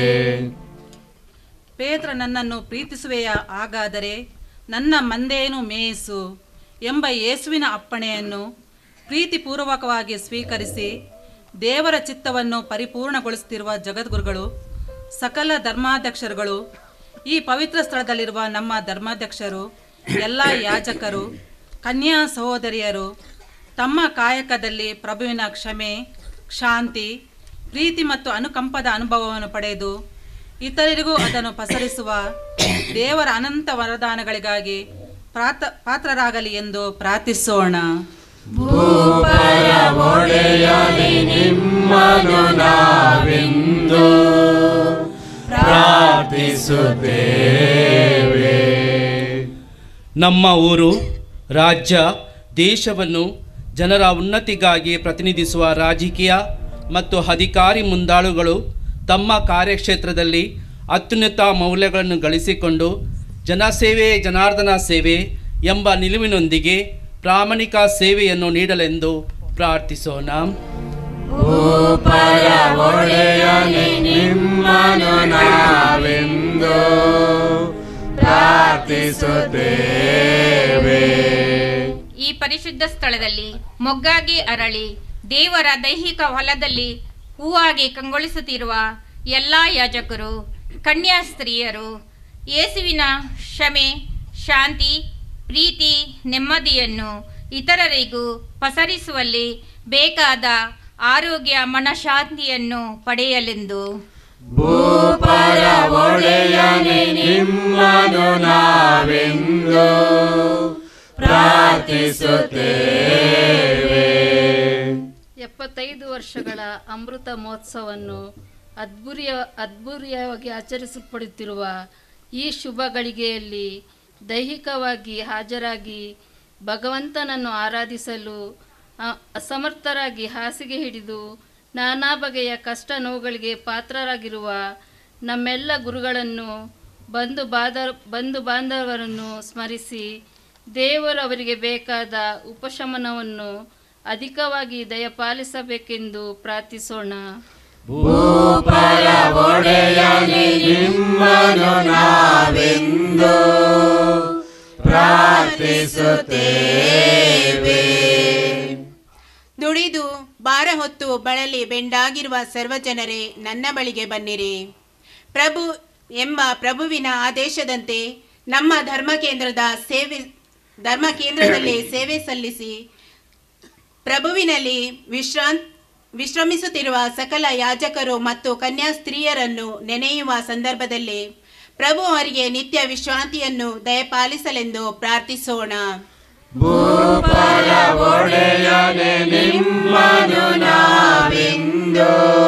Speaker 11: ಪೇತ್ರ ನನ್ನನ್ನು ಪ್ರೀತಿಸುವೆಯಾ ಹಾಗಾದರೆ ನನ್ನ ಮಂದೇನು ಮೇಯಿಸು ಎಂಬ ಯೇಸುವಿನ ಅಪ್ಪಣೆಯನ್ನು ಪ್ರೀತಿಪೂರ್ವಕವಾಗಿ ಸ್ವೀಕರಿಸಿ ದೇವರ ಚಿತ್ತವನ್ನು ಪರಿಪೂರ್ಣಗೊಳಿಸುತ್ತಿರುವ ಜಗದ್ಗುರುಗಳು ಸಕಲ ಧರ್ಮಾಧ್ಯಕ್ಷರುಗಳು ಈ ಪವಿತ್ರ ಸ್ಥಳದಲ್ಲಿರುವ ನಮ್ಮ ಧರ್ಮಾಧ್ಯಕ್ಷರು ಎಲ್ಲ ಯಾಜಕರು ಕನ್ಯಾ ಸಹೋದರಿಯರು ತಮ್ಮ ಕಾಯಕದಲ್ಲಿ ಪ್ರಭುವಿನ ಕ್ಷಮೆ ಶಾಂತಿ ಪ್ರೀತಿ ಮತ್ತು ಅನುಕಂಪದ ಅನುಭವವನ್ನು ಪಡೆದು ಇತರರಿಗೂ ಅದನ್ನು ಪಸರಿಸುವ ದೇವರ ಅನಂತ ವರದಾನಗಳಿಗಾಗಿ ಪ್ರಾತ ಪಾತ್ರರಾಗಲಿ ಎಂದು ಪ್ರಾರ್ಥಿಸೋಣ
Speaker 3: ಒಡೆಯನೆ ನಿಮ್ಮನು ನಾವೆಂದು ಪ್ರಾರ್ಥಿಸುತ್ತೇವೆ
Speaker 12: ನಮ್ಮ ಊರು ರಾಜ್ಯ ದೇಶವನ್ನು ಜನರ ಉನ್ನತಿಗಾಗಿ ಪ್ರತಿನಿಧಿಸುವ ರಾಜಕೀಯ ಮತ್ತು ಅಧಿಕಾರಿ ಮುಂದಾಳುಗಳು ತಮ್ಮ ಕಾರ್ಯಕ್ಷೇತ್ರದಲ್ಲಿ ಅತ್ಯುನ್ನತ ಮೌಲ್ಯಗಳನ್ನು ಗಳಿಸಿಕೊಂಡು ಜನಸೇವೆ ಜನಾರ್ದನ ಸೇವೆ ಎಂಬ ನಿಲುವಿನೊಂದಿಗೆ ಪ್ರಾಮಾಣಿಕ ಸೇವೆಯನ್ನು ನೀಡಲೆಂದು ಪ್ರಾರ್ಥಿಸೋಣ
Speaker 3: ಭೂಪರ ಒಡೆಯನೆ ನಿಮ್ಮನು ನಾವೆಂದು ಪ್ರಾರ್ಥಿಸುತ್ತೇವೆ
Speaker 13: ಈ ಪರಿಶುದ್ಧ ಸ್ಥಳದಲ್ಲಿ ಮೊಗ್ಗಾಗಿ ಅರಳಿ ದೇವರ ದೈಹಿಕ ಹೊಲದಲ್ಲಿ ಹೂವಾಗಿ ಕಂಗೊಳಿಸುತ್ತಿರುವ ಎಲ್ಲ ಯಾಜಕರು ಕನ್ಯಾ ಸ್ತ್ರೀಯರು ಯೇಸುವಿನ ಕ್ಷಮೆ ಶಾಂತಿ ಪ್ರೀತಿ ನೆಮ್ಮದಿಯನ್ನು ಇತರರಿಗೂ ಪಸರಿಸುವಲ್ಲಿ ಬೇಕಾದ ಆರೋಗ್ಯ ಮನಃಶಾಂತಿಯನ್ನು ಪಡೆಯಲೆಂದು
Speaker 3: ಭೂಪರ ಒಡೆಯನೆ ನಿಮ್ಮನು ನಾವೆಂದು ಪ್ರಾರ್ಥಿಸುತ್ತೇವೆ
Speaker 14: ಎಪ್ಪತ್ತೈದು ವರ್ಷಗಳ ಅಮೃತ ಮಹೋತ್ಸವವನ್ನು ಅದ್ಭುರಿಯ ಅದ್ಭುರಿಯವಾಗಿ ಆಚರಿಸಲ್ಪಡುತ್ತಿರುವ ಈ ಶುಭ ಗಳಿಗೆಯಲ್ಲಿ ದೈಹಿಕವಾಗಿ ಹಾಜರಾಗಿ ಭಗವಂತನನ್ನು ಆರಾಧಿಸಲು ಅ- ಅಸಮರ್ಥರಾಗಿ ಹಾಸಿಗೆ ಹಿಡಿದು ನಾನಾ ಬಗೆಯ ಕಷ್ಟ ನೋವುಗಳಿಗೆ ಪಾತ್ರರಾಗಿರುವ ನಮ್ಮೆಲ್ಲ ಗುರುಗಳನ್ನು ಬಂಧು ಬಾಧ ಬಂಧು ಬಾಂಧವರನ್ನು ಸ್ಮರಿಸಿ ದೇವರು ಅವರಿಗೆ ಬೇಕಾದ ಉಪಶಮನವನ್ನು ಅಧಿಕವಾಗಿ ದಯಪಾಲಿಸಬೇಕೆಂದು ಪ್ರಾರ್ಥಿಸೋಣ
Speaker 3: ಭೂಪರ ಒಡೆಯನೆ ನಿಮ್ಮನು ನಾವೆಂದು ಪ್ರಾರ್ಥಿಸುತ್ತೇವೆ
Speaker 15: ದುಡಿದು ಭಾರ ಹೊತ್ತು ಬಳಲಿ ಬೆಂಡಾಗಿರುವ ಸರ್ವಜನರೇ ನನ್ನ ಬಳಿಗೆ ಬನ್ನಿರಿ ಪ್ರಭು ಎಂಬ ಪ್ರಭುವಿನ ಆದೇಶದಂತೆ ನಮ್ಮ ಧರ್ಮ ಕೇಂದ್ರದ ಸೇವೆ ಧರ್ಮ ಕೇಂದ್ರದಲ್ಲಿ ಸೇವೆ ಸಲ್ಲಿಸಿ ಪ್ರಭುವಿನಲ್ಲಿ ವಿಶ್ರಾಂತ್ ವಿಶ್ರಮಿಸುತ್ತಿರುವ ಸಕಲ ಯಾಜಕರು ಮತ್ತು ಕನ್ಯಾ ಸ್ತ್ರೀಯರನ್ನು ನೆನೆಯುವ ಸಂದರ್ಭದಲ್ಲಿ ಪ್ರಭು ಅವರಿಗೆ ನಿತ್ಯ ವಿಶ್ರಾಂತಿಯನ್ನು ದಯಪಾಲಿಸಲೆಂದು ಪ್ರಾರ್ಥಿಸೋಣ
Speaker 3: ಭೂಪರ ಒಡೆಯನೆ ನಿಮ್ಮನು ನಾವೆಂದು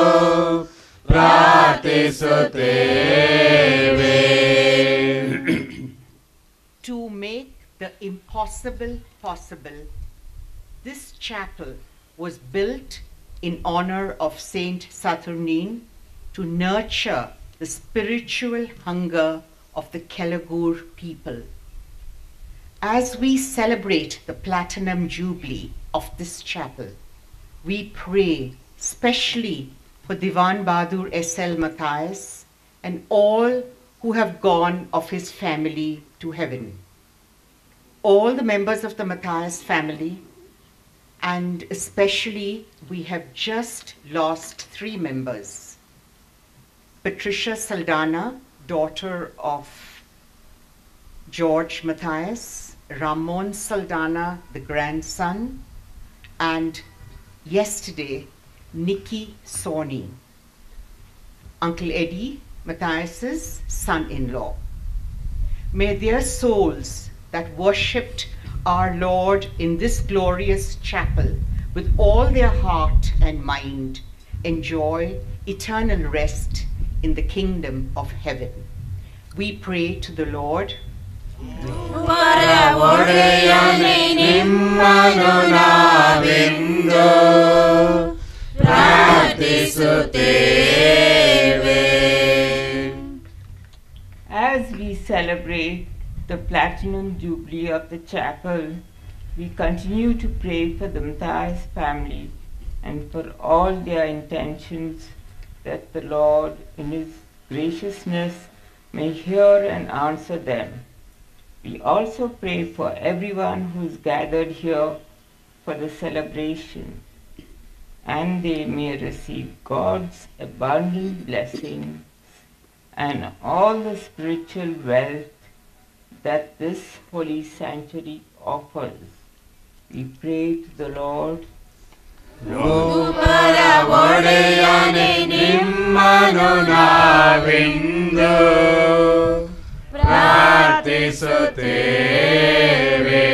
Speaker 3: ಪ್ರಾರ್ಥಿಸುತ್ತೇವೆ
Speaker 16: to make the impossible possible, this chapel was built in honor of Saint Saturnine to nurture the spiritual hunger of the Kelagur people. As we celebrate the platinum jubilee of this chapel, we pray specially for Divan Badur S.L. Matthias and all who have gone of his family to heaven. All the members of the Matthias family, and especially we have just lost three members. Patricia Saldana, daughter of George Matthias, Ramon Saldana, the grandson, and yesterday, Nikki Soni, Uncle Eddie Matthias's son-in-law. May their souls that worshipped our Lord in this glorious chapel with all their heart and mind enjoy eternal rest in the kingdom of heaven. We pray to the Lord.
Speaker 3: ಒಡೆಯನೆ ನಿಮ್ಮನು ನಾವೆಂದು ಪ್ರಾರ್ಥಿಸುತ್ತೇವೆ
Speaker 17: As we celebrate the platinum jubilee of the chapel, we continue to pray for the Matthias family and for all their intentions that the Lord, in His graciousness, may hear and answer them. We also pray for everyone who is gathered here for the celebration, and they may receive God's abundant blessings and all the spiritual wealth that this holy sanctuary offers. We pray to the Lord.
Speaker 3: ಭೂಪರ ಒಡೆಯನೆ ನಿಮ್ಮನು ನಾವೆಂದು ಪ್ರಾರ್ಥಿಸುತ್ತೇವೆ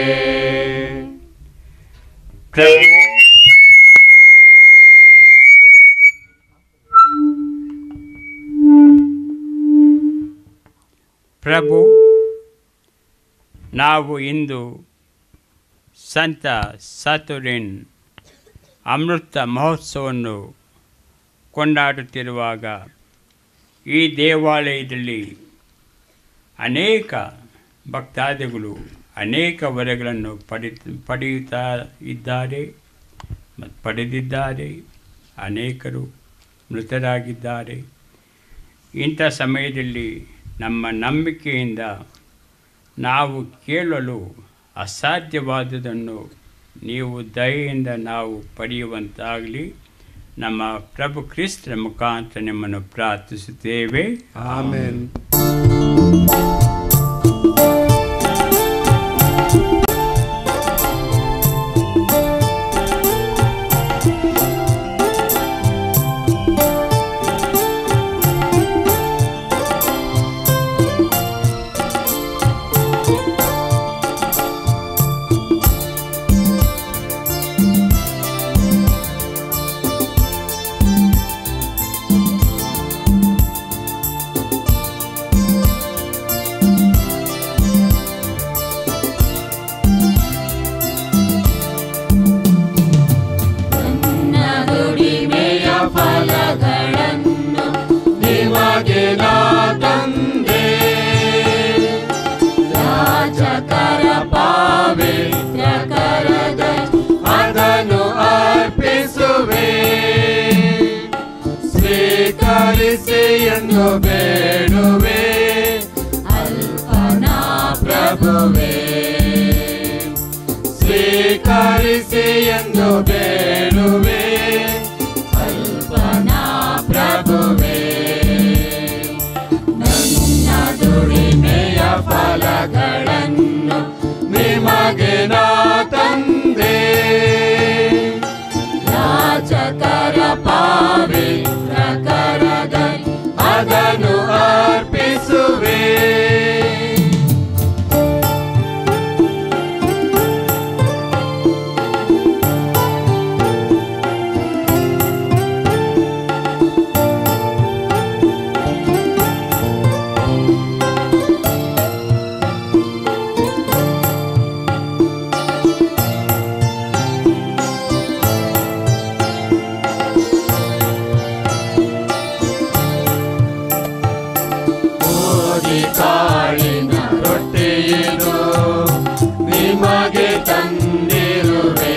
Speaker 5: ಪ್ರಭು ನಾವು ಇಂದು ಸಂತ ಸಾತುರಿನ್ ಅಮೃತ ಮಹೋತ್ಸವವನ್ನು ಕೊಂಡಾಡುತ್ತಿರುವಾಗ ಈ ದೇವಾಲಯದಲ್ಲಿ ಅನೇಕ ಭಕ್ತಾದಿಗಳು ಅನೇಕ ವರಗಳನ್ನು ಪಡಿ ಪಡೆಯುತ್ತಾ ಇದ್ದಾರೆ ಮತ್ತು ಪಡೆದಿದ್ದಾರೆ ಅನೇಕರು ಮೃತರಾಗಿದ್ದಾರೆ ಇಂಥ ಸಮಯದಲ್ಲಿ ನಮ್ಮ ನಂಬಿಕೆಯಿಂದ ನಾವು ಕೇಳಲು ಅಸಾಧ್ಯವಾದುದನ್ನು ನೀವು ದಯೆಯಿಂದ ನಾವು ಪಡೆಯುವಂತಾಗಲಿ ನಮ್ಮ ಪ್ರಭು ಕ್ರಿಸ್ತರ ಮುಖಾಂತರ ನಿಮ್ಮನ್ನು ಪ್ರಾರ್ಥಿಸುತ್ತೇವೆ
Speaker 6: ಆಮೇನ್
Speaker 3: ನನ್ನ ದುಡಿಮೆಯ ಫಲಗಳನ್ನು ನಿಮಗೆ ನಾ ತಂದೆ ರಾಜಕರ ಪಾವಿತ್ರ ಕರದ ಅದನ್ನು ಅರ್ಪಿಸುವೆ ಸ್ವೀಕರಿಸಿ ಎಂದು ಬೇಡುವೆ ಅಲ್ಪನಾ ಪ್ರಭುವೇ ಸ್ವೀಕರಿಸಿ ಎಂದು ಬೇಡುವೆ ಅಲ್ಪನಾ ಪ್ರಭುವೇ ನನ್ನ ದುಡಿಮೆಯ ಫಲಗಳನ್ನು ನಿಮಗೆ ನಾ ತಂದೆ ರಾಜಕರ ಪಾವಿತ್ರ ಕರದ ಅದನ್ನು ಅರ್ಪಿಸುವೆ ಗೋಧಿ ಕಾಳಿನ ರೊಟ್ಟಿಯಿದು ನಿಮಗೆ ತಂದಿರುವೆ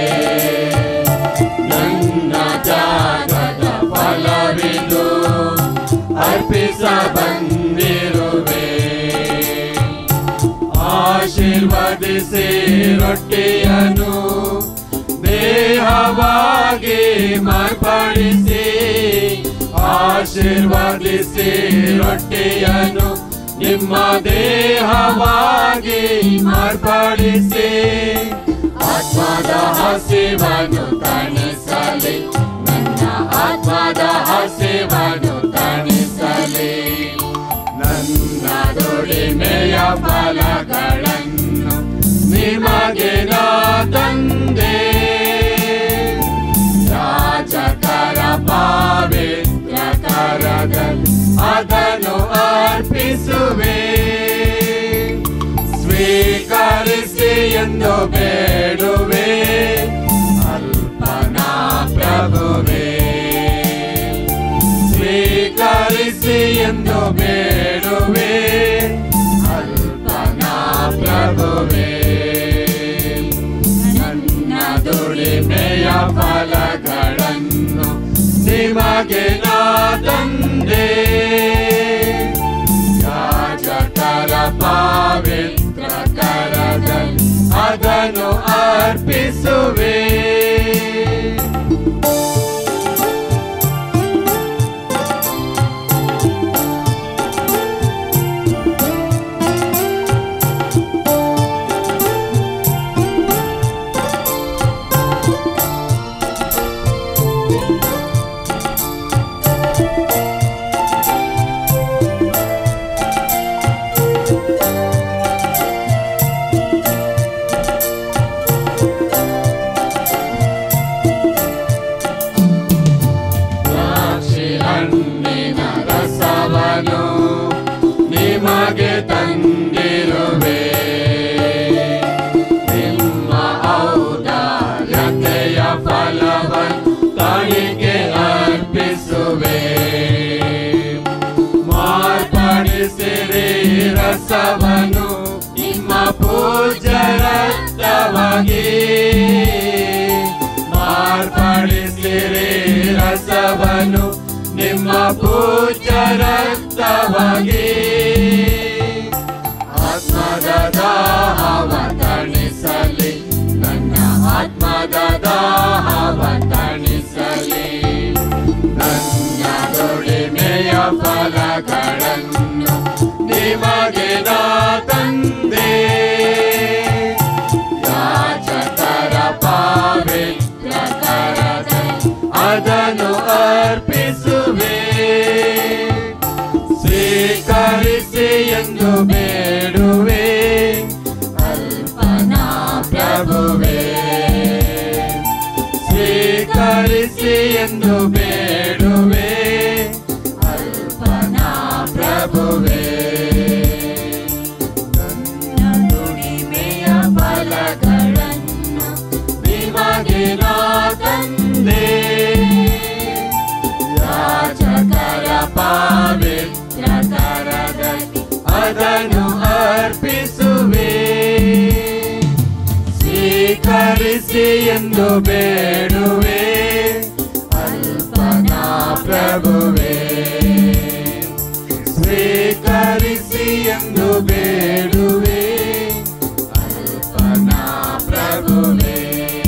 Speaker 3: ನನ್ನ ಜಾಗದ ಫಲವಿದು ಅರ್ಪಿಸ ಬಂದಿರುವೆ ಆಶೀರ್ವದಿಸಿ ರೊಟ್ಟಿಯನ್ನು ದೇಹವಾಗಿ ಮಾರ್ಪಡಿಸಿ ಆಶೀರ್ವದಿಸಿ ರೊಟ್ಟಿಯನ್ನು ನಿಮ್ಮ ದೇಹವಾಗಿ ಮಾರ್ಪಡಿಸಿ ಆತ್ಮದ ಹಸಿವನ್ನು ತಣಿಸಲಿ ನನ್ನ ಆತ್ಮದ ಹಸಿವನ್ನು ತಣಿಸಲಿ ನನ್ನ ದುಡಿಮೆಯ ಫಲಗಳನ್ನು ನಿಮಗೆ ನಾ ತಂದೆ ಯಾಚಕರ ಪಾವಿತ್ರ ಕರದಲ್ಲಿ ಅದನ್ನು ಅರ್ಪಿಸುವೆ ಸ್ವೀಕರಿಸಿ ಎಂದು ಬೇಡುವೆ ಅಲ್ಪನಾ ಪ್ರಭುವೇ ಸ್ವೀಕರಿಸಿ ಎಂದು ಬೇಡುವೆ ಅಲ್ಪನಾ ಪ್ರಭುವೇ ನನ್ನ ದುಡಿಮೆಯ ಫಲಗಳನ್ನು ನಿಮಗೆ ನಾ ತಂದೆ ಯಾಜಕರ ಪಾವಿತ್ರ ಕರದಲ್ಲಿ ಅದನ್ನು ಅರ್ಪಿಸುವೆ ಪಾನೀಯವಾಗಿ ಮಾರ್ಪಡಿಸಿರಿ ರಸವನ್ನು ನಿಮ್ಮ ಪೂಜ್ಯ ರಕ್ತವಾಗಿ ಆತ್ಮದ ದಾಹವ ತಣಿಸಲಿ ನನ್ನ ಆತ್ಮದ ದಾಹವ ತಣಿಸಲಿ ನನ್ನ ದುಡಿಮೆಯ ಫಲಗಳನ್ನು ನಿಮಗೆ ನಾ ತಂದೆ ಯಾಚಕರ ಪಾವಿತ್ರ ಕರದಲ್ಲಿ ಅದನ್ನು ಅರ್ಪಿಸುವೆ ಸ್ವೀಕರಿಸಿ ಎಂದು ಬೇಡುವೆ ಅಲ್ಪನಾ ಪ್ರಭುವೇ ಸ್ವೀಕರಿಸಿ ಎಂದು ಬೇಡುವೆ ಅಲ್ಪನಾ ಪ್ರಭುವೇ ನನ್ನ ದುಡಿಮೆಯ ಫಲಗಳನ್ನು ನಿಮಗೆ ನಾ ತಂದೆ ಯಾಚಕರ ಪಾವಿತ್ರ ಕರದಲ್ಲಿ ಅದನ್ನು ಅರ್ಪಿಸುವೆ ಸ್ವೀಕರಿಸಿ ಎಂದು ಬೇಡುವೆ ಅಲ್ಪನಾ ಪ್ರಭುವೇ ಸ್ವೀಕರಿಸಿ ಎಂದು ಬೇಡುವೆ ಅಲ್ಪನಾ ಪ್ರಭುವೇ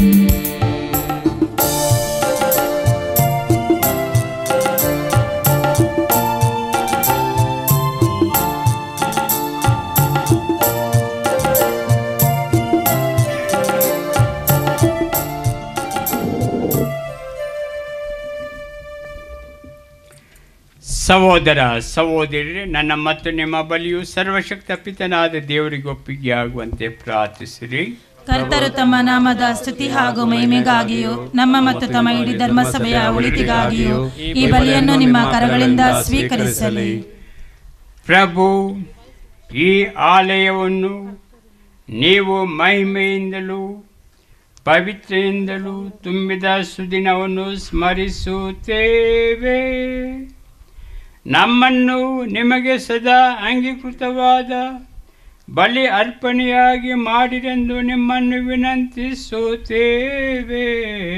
Speaker 5: ಸಹೋದರ ಸಹೋದರಿ ನನ್ನ ಮತ್ತು ನಿಮ್ಮ ಬಲಿಯು ಸರ್ವಶಕ್ತ ಪಿತನಾದ ದೇವರಿಗೆ ಒಪ್ಪಿಗೆ ಆಗುವಂತೆ ಪ್ರಾರ್ಥಿಸಿರಿ
Speaker 4: ಕರ್ತರು ತಮ್ಮ ನಾಮದ ಸ್ತುತಿ ಹಾಗೂ ಮಹಿಮೆಗಾಗಿಯೂ ನಮ್ಮ ಮತ್ತು ತಮ್ಮ ಇಡೀ ಧರ್ಮಸಭೆಯ ಒಳಿತಿಗಾಗಿಯೂ ಈ ಬಲಿಯನ್ನು ನಿಮ್ಮ ಕರಗಳಿಂದ ಸ್ವೀಕರಿಸಲಿ
Speaker 5: ಪ್ರಭು ಈ ಆಲಯವನ್ನು ನೀವು ಮಹಿಮೆಯಿಂದಲೂ ಪವಿತ್ರೆಯಿಂದಲೂ ತುಂಬಿದ ಸುದಿನವನ್ನು ಸ್ಮರಿಸುತ್ತೇವೆ ನಮ್ಮನ್ನು ನಿಮಗೆ ಸದಾ ಅಂಗೀಕೃತವಾದ ಬಲಿ ಅರ್ಪಣೆಯಾಗಿ ಮಾಡಿರೆಂದು ನಿಮ್ಮನ್ನು ವಿನಂತಿಸುತ್ತೇವೆ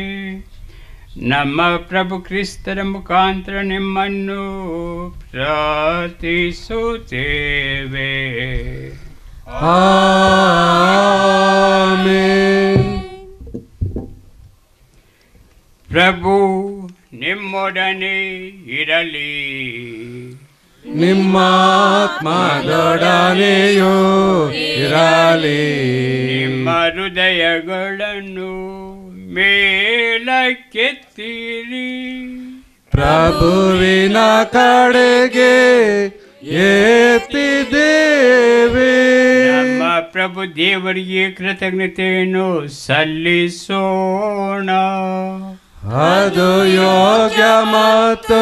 Speaker 5: ನಮ್ಮ ಪ್ರಭು ಕ್ರಿಸ್ತರ ಮುಖಾಂತರ ನಿಮ್ಮನ್ನು ಪ್ರಾರ್ಥಿಸುತ್ತೇವೆ ಪ್ರಭು ನಿಮ್ಮೊಡನೆ ಇರಲಿ
Speaker 6: ನಿಮ್ಮ ಆತ್ಮದೊಡನೆಯೂ ಇರಲಿ
Speaker 5: ನಿಮ್ಮ ಹೃದಯಗಳನ್ನು ಮೇಲಕ್ಕೆತ್ತಿರಿ
Speaker 6: ಪ್ರಭುವಿನ ಕಡೆಗೆ ಎತ್ತಿದ್ದೇವೆ
Speaker 5: ನಮ್ಮ ಪ್ರಭು ದೇವರಿಗೆ ಕೃತಜ್ಞತೆಯನ್ನು ಸಲ್ಲಿಸೋಣ
Speaker 6: ಅದು ಯೋಗ್ಯ ಮತ್ತು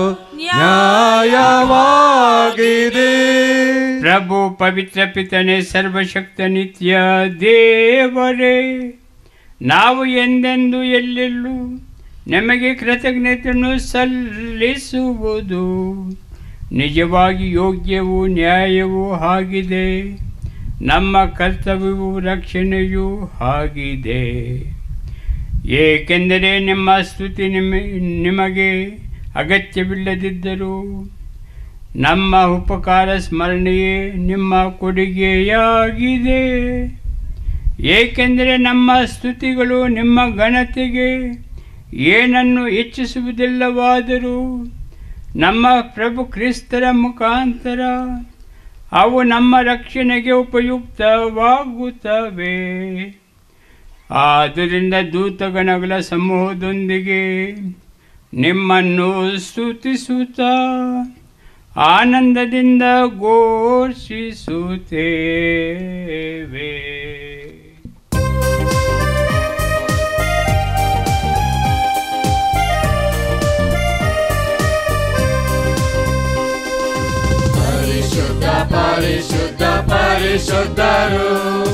Speaker 6: ನ್ಯಾಯವಾಗಿದೆ
Speaker 5: ಪ್ರಭು ಪವಿತ್ರ ಪಿತನೆ ಸರ್ವಶಕ್ತ ನಿತ್ಯ ದೇವರೇ ನಾವು ಎಂದೆಂದು ಎಲ್ಲೆಲ್ಲೂ ನಮಗೆ ಕೃತಜ್ಞತೆಯನ್ನು ಸಲ್ಲಿಸುವುದು ನಿಜವಾಗಿ ಯೋಗ್ಯವೂ ನ್ಯಾಯವೂ ಆಗಿದೆ ನಮ್ಮ ಕರ್ತವ್ಯವೂ ರಕ್ಷಣೆಯೂ ಆಗಿದೆ ಏಕೆಂದರೆ ನಿಮ್ಮ ಸ್ತುತಿ ನಿಮ ನಿಮಗೆ ಅಗತ್ಯವಿಲ್ಲದಿದ್ದರೂ ನಮ್ಮ ಉಪಕಾರ ಸ್ಮರಣೆಯೇ ನಿಮ್ಮ ಕೊಡುಗೆಯಾಗಿದೆ ಏಕೆಂದರೆ ನಮ್ಮ ಸ್ತುತಿಗಳು ನಿಮ್ಮ ಘನತೆಗೆ ಏನನ್ನು ಹೆಚ್ಚಿಸುವುದಿಲ್ಲವಾದರೂ ನಮ್ಮ ಪ್ರಭು ಕ್ರಿಸ್ತರ ಮುಖಾಂತರ ಅವು ನಮ್ಮ ರಕ್ಷಣೆಗೆ ಉಪಯುಕ್ತವಾಗುತ್ತವೆ ಆದ್ದರಿಂದ ದೂತಗಣಗಳ ಸಮೂಹದೊಂದಿಗೆ ನಿಮ್ಮನ್ನು ಸ್ತುತಿಸುತ್ತಾ ಆನಂದದಿಂದ ಘೋಷಿಸುತ್ತೇವೆ
Speaker 3: ಪರಿಶುದ್ಧ ಪರಿಶುದ್ಧ ಪರಿಶುದ್ಧರು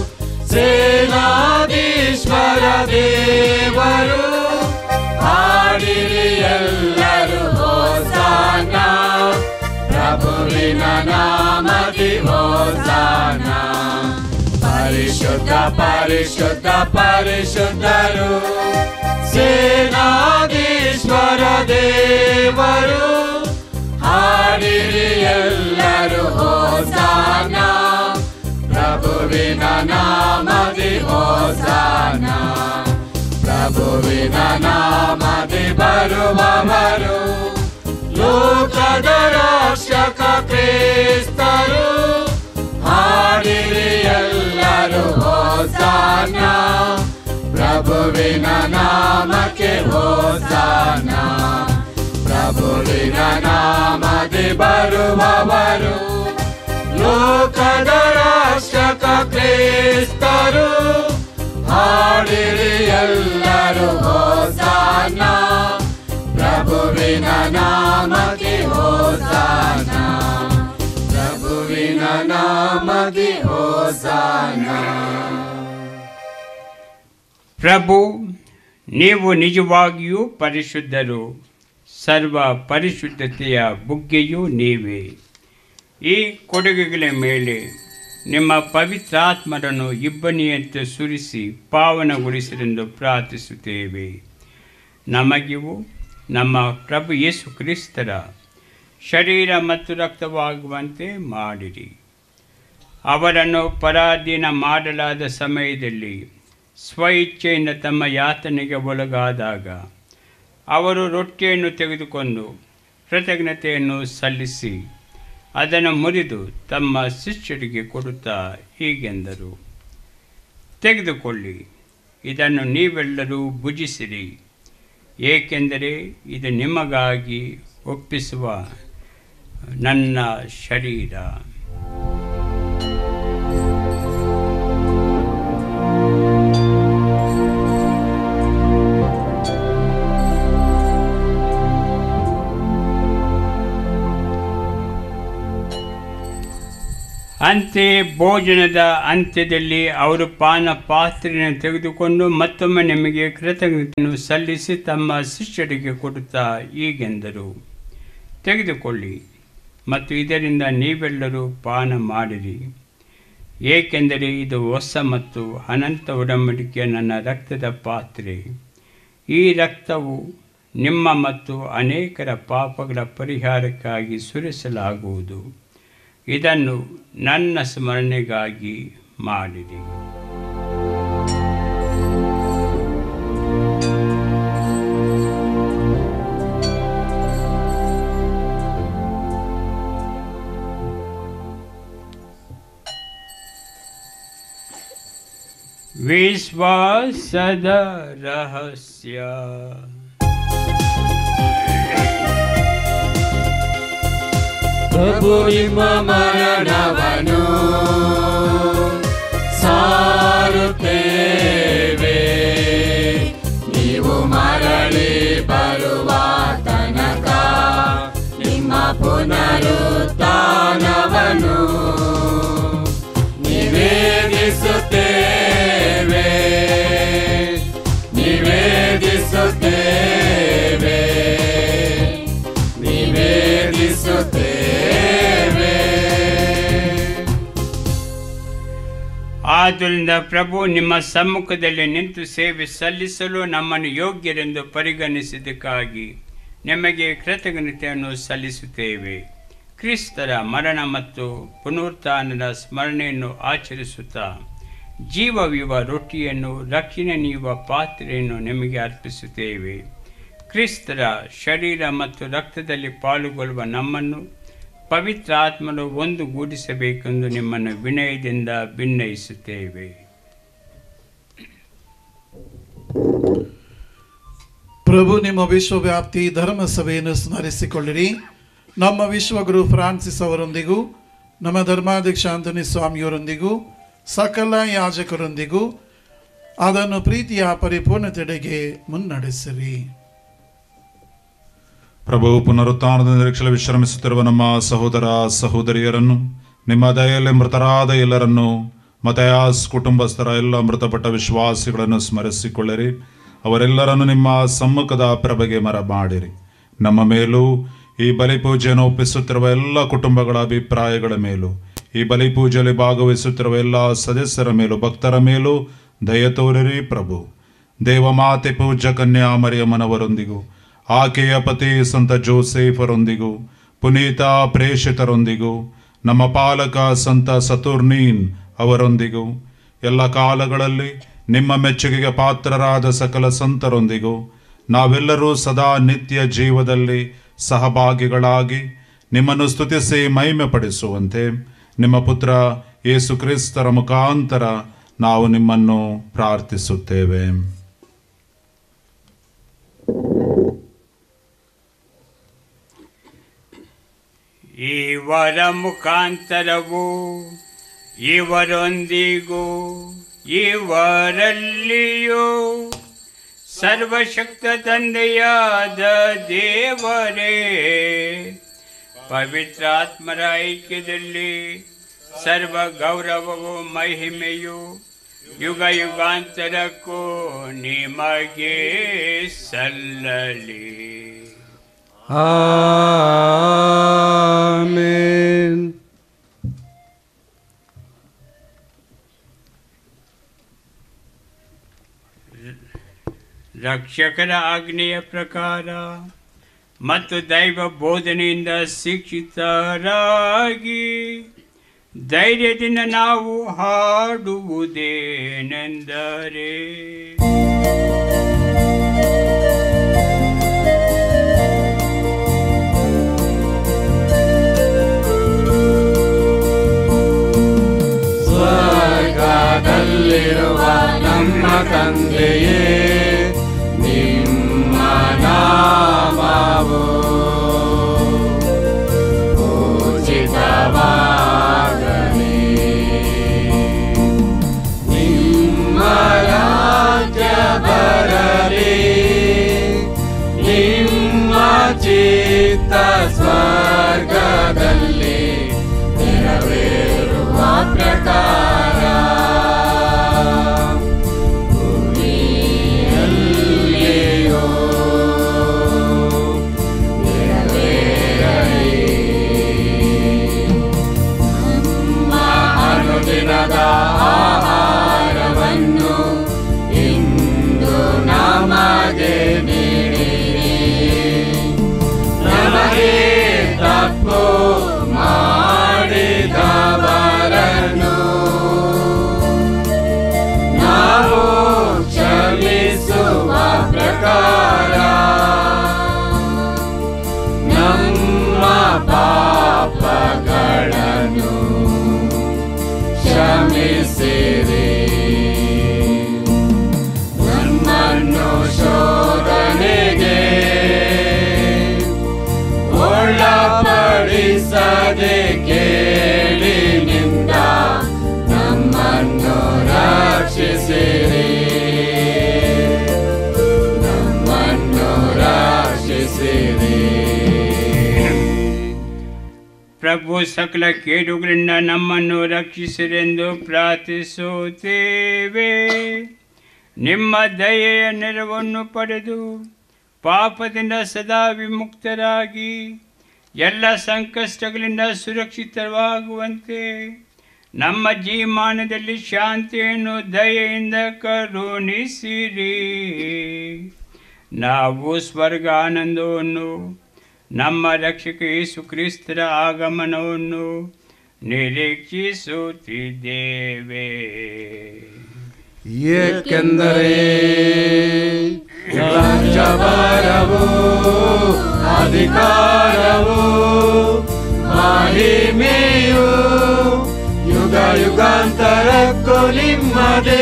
Speaker 3: ಸೇನಾಧೀಶ್ವರ ದೇವರು ಹಾಡಿರಿ ಎಲ್ಲರೂ ಹೋಸಾನ ಪ್ರಭುವಿನ ನಾಮದಿ ಹೋಸಾನ ಪರಿಶುದ್ಧ ಪರಿಶುದ್ಧ ಪರಿಶುದ್ಧ ಪರಿಶುದ್ಧರು ಸೇನಾಧೀಶ್ವರ ದೇವರು ಹಾಡಿರಿ ಎಲ್ಲರೂ ಹೋಸಾನ ಪ್ರಭುವಿನ ನಾಮದಿ ಹೋಸಾನ ಪ್ರಭುವಿನ ನಾಮದಿ ಬರುವವರು ಲೋಕದ ರಕ್ಷಕ ಕ್ರಿಸ್ತರು ಹಾಡಿರಿ ಎಲ್ಲರೂ ಹೋಸಾನ ಪ್ರಭುವಿನ ನಾಮಕ್ಕೆ ಹೋಸಾನ ಪ್ರಭುವಿನ ನಾಮದಿ ಬರುವವರು ಲೋಕದ ರಕ್ಷಕ ಕ್ರಿಸ್ತರು ಹಾಡಿರಿ ಎಲ್ಲರೂ ಹೋಸಾನ ಪ್ರಭುವಿನ ನಾಮಕ್ಕೆ ಹೋಸಾನ ಪ್ರಭುವಿನ ನಾಮಕ್ಕೆ ಹೋಸಾನ
Speaker 5: ಪ್ರಭು ನೀವು ನಿಜವಾಗಿಯೂ ಪರಿಶುದ್ಧರು ಸರ್ವ ಪರಿಶುದ್ಧತೆಯ ಬುಗ್ಗೆಯೂ ನೀವೇ ಈ ಕೊಡುಗೆಗಳ ಮೇಲೆ ನಿಮ್ಮ ಪವಿತ್ರಾತ್ಮರನ್ನು ಇಬ್ಬನಿಯಂತೆ ಸುರಿಸಿ ಪಾವನಗೊಳಿಸಲೆಂದು ಪ್ರಾರ್ಥಿಸುತ್ತೇವೆ ನಮಗಿವು ನಮ್ಮ ಪ್ರಭು ಯೇಸು ಕ್ರಿಸ್ತರ ಶರೀರ ಮತ್ತು ರಕ್ತವಾಗುವಂತೆ ಮಾಡಿರಿ ಅವರನ್ನು ಪರಾಧೀನ ಮಾಡಲಾದ ಸಮಯದಲ್ಲಿ ಸ್ವಇಚ್ಛೆಯಿಂದ ತಮ್ಮ ಯಾತನೆಗೆ ಒಳಗಾದಾಗ ಅವರು ರೊಟ್ಟಿಯನ್ನು ತೆಗೆದುಕೊಂಡು ಕೃತಜ್ಞತೆಯನ್ನು ಸಲ್ಲಿಸಿ ಅದನ್ನು ಮುರಿದು ತಮ್ಮ ಶಿಷ್ಯರಿಗೆ ಕೊಡುತ್ತಾ ಹೀಗೆಂದರು ತೆಗೆದುಕೊಳ್ಳಿ ಇದನ್ನು ನೀವೆಲ್ಲರೂ ಭುಜಿಸಿರಿ ಏಕೆಂದರೆ ಇದು ನಿಮಗಾಗಿ ಒಪ್ಪಿಸುವ ನನ್ನ ಶರೀರ ಅಂತೆಯೇ ಭೋಜನದ ಅಂತ್ಯದಲ್ಲಿ ಅವರು ಪಾನ ಪಾತ್ರೆಯನ್ನು ತೆಗೆದುಕೊಂಡು ಮತ್ತೊಮ್ಮೆ ನಿಮಗೆ ಕೃತಜ್ಞತೆಯನ್ನು ಸಲ್ಲಿಸಿ ತಮ್ಮ ಶಿಷ್ಯರಿಗೆ ಕೊಡುತ್ತಾ ಹೀಗೆಂದರು ತೆಗೆದುಕೊಳ್ಳಿ ಮತ್ತು ಇದರಿಂದ ನೀವೆಲ್ಲರೂ ಪಾನ ಮಾಡಿರಿ ಏಕೆಂದರೆ ಇದು ಹೊಸ ಮತ್ತು ಅನಂತ ಒಡಂಬಡಿಕೆಯ ನನ್ನ ರಕ್ತದ ಪಾತ್ರೆ ಈ ರಕ್ತವು ನಿಮ್ಮ ಮತ್ತು ಅನೇಕರ ಪಾಪಗಳ ಪರಿಹಾರಕ್ಕಾಗಿ ಸುರಿಸಲಾಗುವುದು ಇದನ್ನು ನನ್ನ ಸ್ಮರಣೆಗಾಗಿ ಮಾಡಿರಿ ವಿಶ್ವಾಸದ ರಹಸ್ಯ
Speaker 3: ಪ್ರಭು ನಿಮ್ಮ ಮರಣವನು ಸಾರುತ್ತೇವೆ ನೀವು ಮರಳಿ ಬರುವ ತನಕ ನಿಮ್ಮ ಪುನರುತ್ಥಾನವನು ನಿವೇದಿಸುತ್ತೇವೆ ನಿವೇದಿಸುತ್ತೇವೆ ನಿವೇದಿಸುತ್ತೇವೆ
Speaker 5: ಆದ್ದರಿಂದ ಪ್ರಭು ನಿಮ್ಮ ಸಮ್ಮುಖದಲ್ಲಿ ನಿಂತು ಸೇವೆ ಸಲ್ಲಿಸಲು ನಮ್ಮನ್ನು ಯೋಗ್ಯರೆಂದು ಪರಿಗಣಿಸಿದ್ದಕ್ಕಾಗಿ ನಿಮಗೆ ಕೃತಜ್ಞತೆಯನ್ನು ಸಲ್ಲಿಸುತ್ತೇವೆ ಕ್ರಿಸ್ತರ ಮರಣ ಮತ್ತು ಪುನರುತ್ಥಾನದ ಸ್ಮರಣೆಯನ್ನು ಆಚರಿಸುತ್ತಾ ಜೀವವಿವ ರೊಟ್ಟಿಯನ್ನು ರಕ್ಷಣೆ ನೀಡುವ ಪಾತ್ರೆಯನ್ನು ನಿಮಗೆ ಅರ್ಪಿಸುತ್ತೇವೆ ಕ್ರಿಸ್ತರ ಶರೀರ ಮತ್ತು ರಕ್ತದಲ್ಲಿ ಪಾಲುಗೊಳ್ಳುವ ನಮ್ಮನ್ನು ಪವಿತ್ರ ಆತ್ಮನು ಒಂದುಗೂಡಿಸಬೇಕೆಂದು ನಿಮ್ಮನ್ನು ವಿನಯದಿಂದ ಭಿನ್ನಯಿಸುತ್ತೇವೆ
Speaker 9: ಪ್ರಭು ನಿಮ್ಮ ವಿಶ್ವವ್ಯಾಪ್ತಿ ಧರ್ಮ ಸಭೆಯನ್ನು ಸ್ಮರಿಸಿಕೊಳ್ಳಿರಿ ನಮ್ಮ ವಿಶ್ವಗುರು ಫ್ರಾನ್ಸಿಸ್ ಅವರೊಂದಿಗೂ ನಮ್ಮ ಧರ್ಮಾಧ್ಯಕ್ಷ ಆಂಟನಿ ಸ್ವಾಮಿಯವರೊಂದಿಗೂ ಸಕಲ ಯಾಜಕರೊಂದಿಗೂ ಅದನ್ನು ಪ್ರೀತಿಯ ಪರಿಪೂರ್ಣತೆಡೆಗೆ ಮುನ್ನಡೆಸಿರಿ
Speaker 10: ಪ್ರಭು ಪುನರುತ್ಥಾನದ ನಿರೀಕ್ಷೆ ವಿಶ್ರಮಿಸುತ್ತಿರುವ ನಮ್ಮ ಸಹೋದರ ಸಹೋದರಿಯರನ್ನು ನಿಮ್ಮ ದಯೆಯಲ್ಲಿ ಮೃತರಾದ ಎಲ್ಲರನ್ನು ಮತಯಾಸ್ ಕುಟುಂಬಸ್ಥರ ಎಲ್ಲ ಮೃತಪಟ್ಟ ವಿಶ್ವಾಸಿಗಳನ್ನು ಸ್ಮರಿಸಿಕೊಳ್ಳಿರಿ ಅವರೆಲ್ಲರನ್ನು ನಿಮ್ಮ ಸಮ್ಮುಖದ ಪ್ರಭೆಗೆ ಮರ ಮಾಡಿರಿ ನಮ್ಮ ಮೇಲೂ ಈ ಬಲಿಪೂಜೆಯನ್ನು ಒಪ್ಪಿಸುತ್ತಿರುವ ಎಲ್ಲ ಕುಟುಂಬಗಳ ಅಭಿಪ್ರಾಯಗಳ ಮೇಲೂ ಈ ಬಲಿ ಪೂಜೆಯಲ್ಲಿ ಭಾಗವಹಿಸುತ್ತಿರುವ ಎಲ್ಲ ಸದಸ್ಯರ ಮೇಲೂ ಭಕ್ತರ ಮೇಲೂ ದಯ ತೋರಿರಿ ಪ್ರಭು ದೇವಮಾತೆ ಪೂಜ್ಯ ಕನ್ಯಾ ಮರಿಯಮ್ಮನವರೊಂದಿಗೂ ಆಕೆಯ ಪತಿ ಸಂತ ಜೋಸೇಫರೊಂದಿಗೂ ಪುನೀತ ಪ್ರೇಷಿತರೊಂದಿಗೂ ನಮ್ಮ ಪಾಲಕ ಸಂತ ಸತುರ್ನೀನ್ ಅವರೊಂದಿಗೂ ಎಲ್ಲ ಕಾಲಗಳಲ್ಲಿ ನಿಮ್ಮ ಮೆಚ್ಚುಗೆಗೆ ಪಾತ್ರರಾದ ಸಕಲ ಸಂತರೊಂದಿಗೂ ನಾವೆಲ್ಲರೂ ಸದಾ ನಿತ್ಯ ಜೀವದಲ್ಲಿ ಸಹಭಾಗಿಗಳಾಗಿ ನಿಮ್ಮನ್ನು ಸ್ತುತಿಸಿ ಮಹಿಮೆ ಪಡಿಸುವಂತೆ ನಿಮ್ಮ ಪುತ್ರ ಯೇಸು ಕ್ರಿಸ್ತರ ಮುಖಾಂತರ ನಾವು ನಿಮ್ಮನ್ನು ಪ್ರಾರ್ಥಿಸುತ್ತೇವೆ
Speaker 5: ಇವರ ಮುಖಾಂತರವು ಇವರೊಂದಿಗೂ ಇವರಲ್ಲಿಯೂ ಸರ್ವಶಕ್ತ ತಂದೆಯಾದ ದೇವರೇ ಪವಿತ್ರಾತ್ಮರ ಐಕ್ಯದಲ್ಲಿ ಸರ್ವ ಗೌರವವು ಮಹಿಮೆಯು ಯುಗ ಯುಗಾಂತರಕ್ಕೂ ನಿಮಗೆ ಸಲ್ಲಲಿ
Speaker 6: ಆಮೇನ್
Speaker 5: ರಕ್ಷಕರ ಆಜ್ಞೆಯ ಪ್ರಕಾರ ಮತ್ತು ದೈವ ಬೋಧನೆಯಿಂದ ಶಿಕ್ಷಿತರಾಗಿ ಧೈರ್ಯದಿಂದ ನಾವು ಹಾಡುವುದೇನೆಂದರೆ
Speaker 3: ಸ್ವರ್ಗದಲ್ಲಿರುವ ನಮ್ಮ ತಂದೆಯೇ ನಿಮ್ಮ ನಾಮವು ಪೂಜಿತವಾಗಲಿ ನಿಮ್ಮ ರಾಜ್ಯ ಬರಲಿ ನಿಮ್ಮ ಚಿತ್ತ ಸ್ವರ್ಗದಲ್ಲಿ ನೆರವೇರುವ ಪ್ರಕಾರ ಭೂಮಿಯಲ್ಲಿಯೂ ನೆರವೇರಲಿ. ನಮ್ಮ ಅನುದಿನದ ಆಹಾರವನ್ನು ಇಂದು ನಮಗೆ ನೀಡಿರಿ ನಮಗೆ ತಪ್ಪು ಮಾಡಿದವರನ್ನು ನಾವು ಕ್ಷಮಿಸುವ ಪ್ರಕಾರ ನಮ್ಮ ಪಾಪಗಳನ್ನು ಕ್ಷಮಿಸಿರಿ ನಮ್ಮನ್ನು ಶೋಧನೆಗೆ ಒಳಪಡಿಸದೆ ಕೇಳಿನಿಂದ ನಮ್ಮನ್ನು ರಕ್ಷಿಸಿರಿ ನಮ್ಮನ್ನು ರಕ್ಷಿಸಿರಿ
Speaker 5: ಪ್ರಭು ಸಕಲ ಕೇಡುಗಳಿಂದ ನಮ್ಮನ್ನು ರಕ್ಷಿಸಿರೆಂದು ಪ್ರಾರ್ಥಿಸುತ್ತೇವೆ ನಿಮ್ಮ ದಯೆಯ ನೆರವನ್ನು ಪಡೆದು ಪಾಪದಿಂದ ಸದಾ ವಿಮುಕ್ತರಾಗಿ ಎಲ್ಲ ಸಂಕಷ್ಟಗಳಿಂದ ಸುರಕ್ಷಿತವಾಗುವಂತೆ ನಮ್ಮ ಜೀವಮಾನದಲ್ಲಿ ಶಾಂತಿಯನ್ನು ದಯೆಯಿಂದ ಕರುಣಿಸಿರಿ ನಾವು ಸ್ವರ್ಗ ಆನಂದವನ್ನು ನಮ್ಮ ರಕ್ಷಕ ಯೇಸು ಕ್ರಿಸ್ತರ ಆಗಮನವನ್ನು ನಿರೀಕ್ಷಿಸುತ್ತಿದ್ದೇವೆ
Speaker 6: ಏಕೆಂದರೆ ರಾಜ್ಯಭಾರವು ಅಧಿಕಾರವು ಮಹಿಮೆಯು ಯುಗ ಯುಗಾಂತರಕ್ಕೂ ನಿಮ್ಮದೇ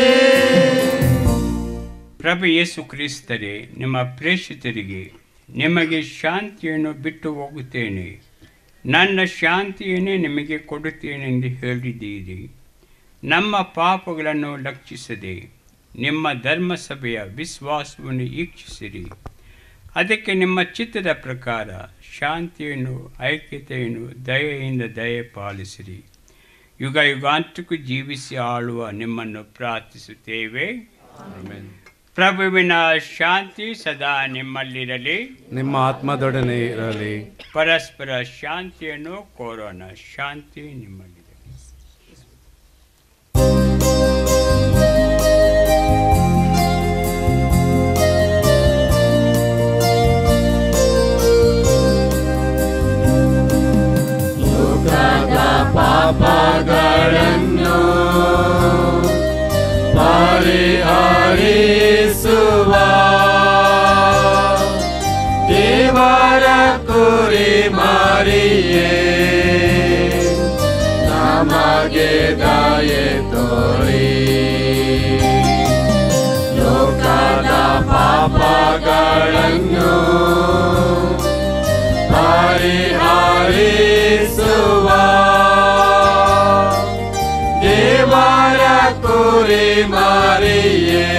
Speaker 5: ಪ್ರಭು ಯೇಸು ಕ್ರಿಸ್ತರೇ ನಿಮ್ಮ ಪ್ರೇಷಿತರಿಗೆ ನಿಮಗೆ ಶಾಂತಿಯನ್ನು ಬಿಟ್ಟು ಹೋಗುತ್ತೇನೆ ನನ್ನ ಶಾಂತಿಯನ್ನೇ ನಿಮಗೆ ಕೊಡುತ್ತೇನೆ ಎಂದು ಹೇಳಿದ್ದೀರಿ ನಮ್ಮ ಪಾಪಗಳನ್ನು ಲಕ್ಷಿಸದೆ ನಿಮ್ಮ ಧರ್ಮಸಭೆಯ ವಿಶ್ವಾಸವನ್ನು ಈಕ್ಷಿಸಿರಿ ಅದಕ್ಕೆ ನಿಮ್ಮ ಚಿತ್ತದ ಪ್ರಕಾರ ಶಾಂತಿಯನ್ನು ಐಕ್ಯತೆಯನ್ನು ದಯೆಯಿಂದ ದಯೆ ಪಾಲಿಸಿರಿ ಯುಗ ಯುಗಾಂತಕ್ಕೂ ಜೀವಿಸಿ ಆಳುವ ನಿಮ್ಮನ್ನು ಪ್ರಾರ್ಥಿಸುತ್ತೇವೆ ಪ್ರಭುವಿನ ಶಾಂತಿ ಸದಾ ನಿಮ್ಮಲ್ಲಿರಲಿ
Speaker 6: ನಿಮ್ಮ ಆತ್ಮದೊಡನೆ ಇರಲಿ
Speaker 5: ಪರಸ್ಪರ ಶಾಂತಿಯನ್ನು ಕೋರೋಣ ಶಾಂತಿ ನಿಮ್ಮಲ್ಲಿರಲಿ
Speaker 3: ಕುರಿ ಮಾರಿಯೇ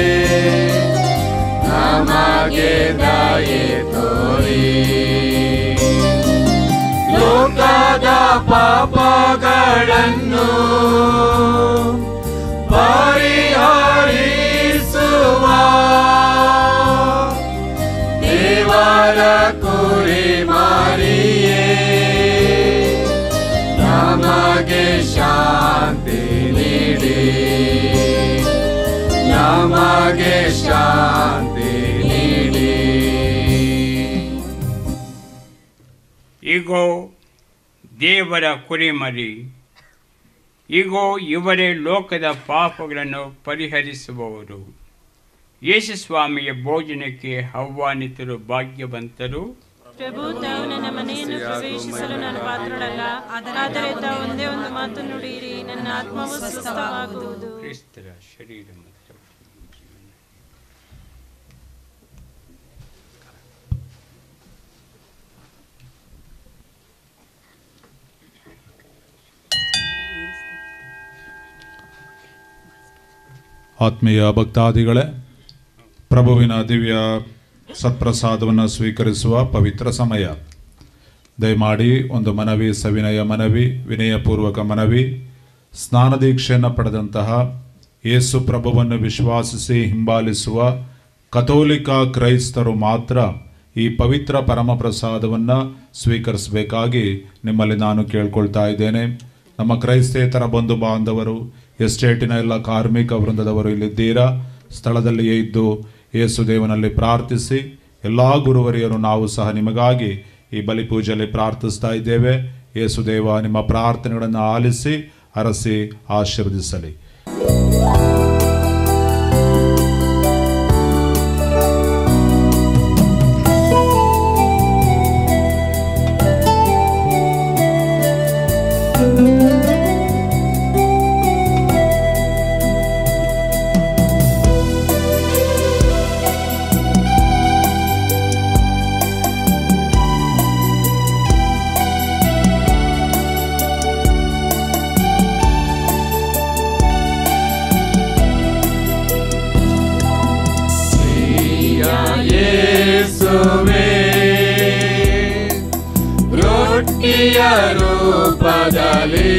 Speaker 3: ನಮಗೆ ದಯೆ ತೋರಿ ಲೋಕದ ಪಾಪಗಳನ್ನು ಪರಿಹರಿಸುವ ದೇವರ ಕುರಿ ಮಾರಿಯೇ ನಮಗೆ ಶಾಂತಿ ನೀಡಿ ನಮಗೆ ಶಾಂತಿ ನೀಡಿ
Speaker 5: ಈಗೋ ದೇವರ ಕುರಿಮರಿ ಈಗೋ ಇವರೇ ಲೋಕದ ಪಾಪಗಳನ್ನು ಪರಿಹರಿಸುವವರು ಯೇಸು ಸ್ವಾಮಿಯ ಭೋಜನಕ್ಕೆ ಆಹ್ವಾನಿತರು ಭಾಗ್ಯವಂತರು
Speaker 18: ಪ್ರಭು ತಾವು ನನ್ನ ಮನೆಯನ್ನು ಪ್ರವೇಶಿಸಲು ನಾನು ಪಾತ್ರಳಲ್ಲ ಆದರೆ ತಾವು ಒಂದೇ ಒಂದು ಮಾತು ನುಡಿಯಿರಿ ನನ್ನ ಆತ್ಮವು ಸ್ವಸ್ಥವಾಗುವುದು
Speaker 5: ಕ್ರಿಸ್ತರ ಶರೀರ ಮತ್ತು
Speaker 10: ಆತ್ಮೀಯ ಭಕ್ತಾದಿಗಳೇ ಪ್ರಭುವಿನ ದಿವ್ಯ ಸತ್ಪ್ರಸಾದವನ್ನು ಸ್ವೀಕರಿಸುವ ಪವಿತ್ರ ಸಮಯ ದಯಮಾಡಿ ಒಂದು ಮನವಿ ಸವಿನಯ ಮನವಿ ವಿನಯಪೂರ್ವಕ ಮನವಿ ಸ್ನಾನ ದೀಕ್ಷೆಯನ್ನು ಪಡೆದಂತಹ ಯೇಸು ಪ್ರಭುವನ್ನು ವಿಶ್ವಾಸಿಸಿ ಹಿಂಬಾಲಿಸುವ ಕಥೋಲಿಕ ಕ್ರೈಸ್ತರು ಮಾತ್ರ ಈ ಪವಿತ್ರ ಪರಮ ಪ್ರಸಾದವನ್ನು ಸ್ವೀಕರಿಸಬೇಕಾಗಿ ನಿಮ್ಮಲ್ಲಿ ನಾನು ಕೇಳ್ಕೊಳ್ತಾ ಇದ್ದೇನೆ ನಮ್ಮ ಕ್ರೈಸ್ತೇತರ ಬಂಧು ಬಾಂಧವರು ಎಸ್ಟೇಟಿನ ಎಲ್ಲ ಕಾರ್ಮಿಕ ವೃಂದದವರು ಇಲ್ಲಿದ್ದೀರಾ ಸ್ಥಳದಲ್ಲಿಯೇ ಇದ್ದು ಯೇಸು ದೇವನಲ್ಲಿ ಪ್ರಾರ್ಥಿಸಿ ಎಲ್ಲ ಗುರುವರಿಯರು ನಾವು ಸಹ ನಿಮಗಾಗಿ ಈ ಬಲಿಪೂಜೆಯಲ್ಲಿ ಪ್ರಾರ್ಥಿಸ್ತಾ ಇದ್ದೇವೆ ಯೇಸು ದೇವ ನಿಮ್ಮ ಪ್ರಾರ್ಥನೆಗಳನ್ನು ಆಲಿಸಿ ಅರಸಿ ಆಶೀರ್ವದಿಸಲಿ
Speaker 3: ಪ್ರಿಯ ಯೇಸುವೇ ರೊಟ್ಟಿಯ ರೂಪದಲ್ಲಿ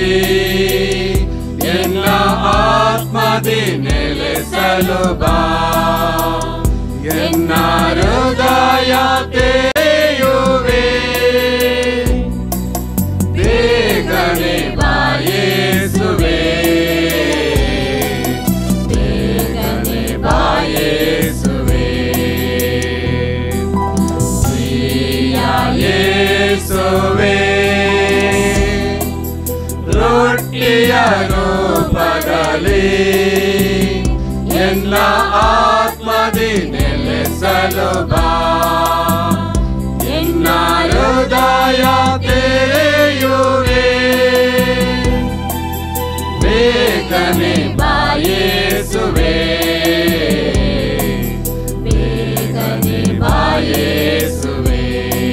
Speaker 3: ಎಲ್ಲ ಆತ್ಮದಿ ನೆಲೆಸಲು ಬಾ ಎನ್ನ ಹೃದಯ ತೇಯುವೆ ಬೇಗನೆ ಬಾ ಯೇಸುವೇ ಬೇಗನೆ ಬಾ ಯೇಸುವೇ ಪ್ರಿಯ ಯೇಸುವೇ ರೊಟ್ಟಿಯ ರೂಪದಲ್ಲಿ ಎಲ್ಲ ಆತ್ಮದಿ ನೆಲೆಸಲು ಬಾ ಎನ್ನ ಹೃದಯ ತೆರೆಯುವೆ ಬೇಗನೆ ಬಾ ಯೇಸುವೇ ಬೇಗನೆ ಬಾ ಯೇಸುವೇ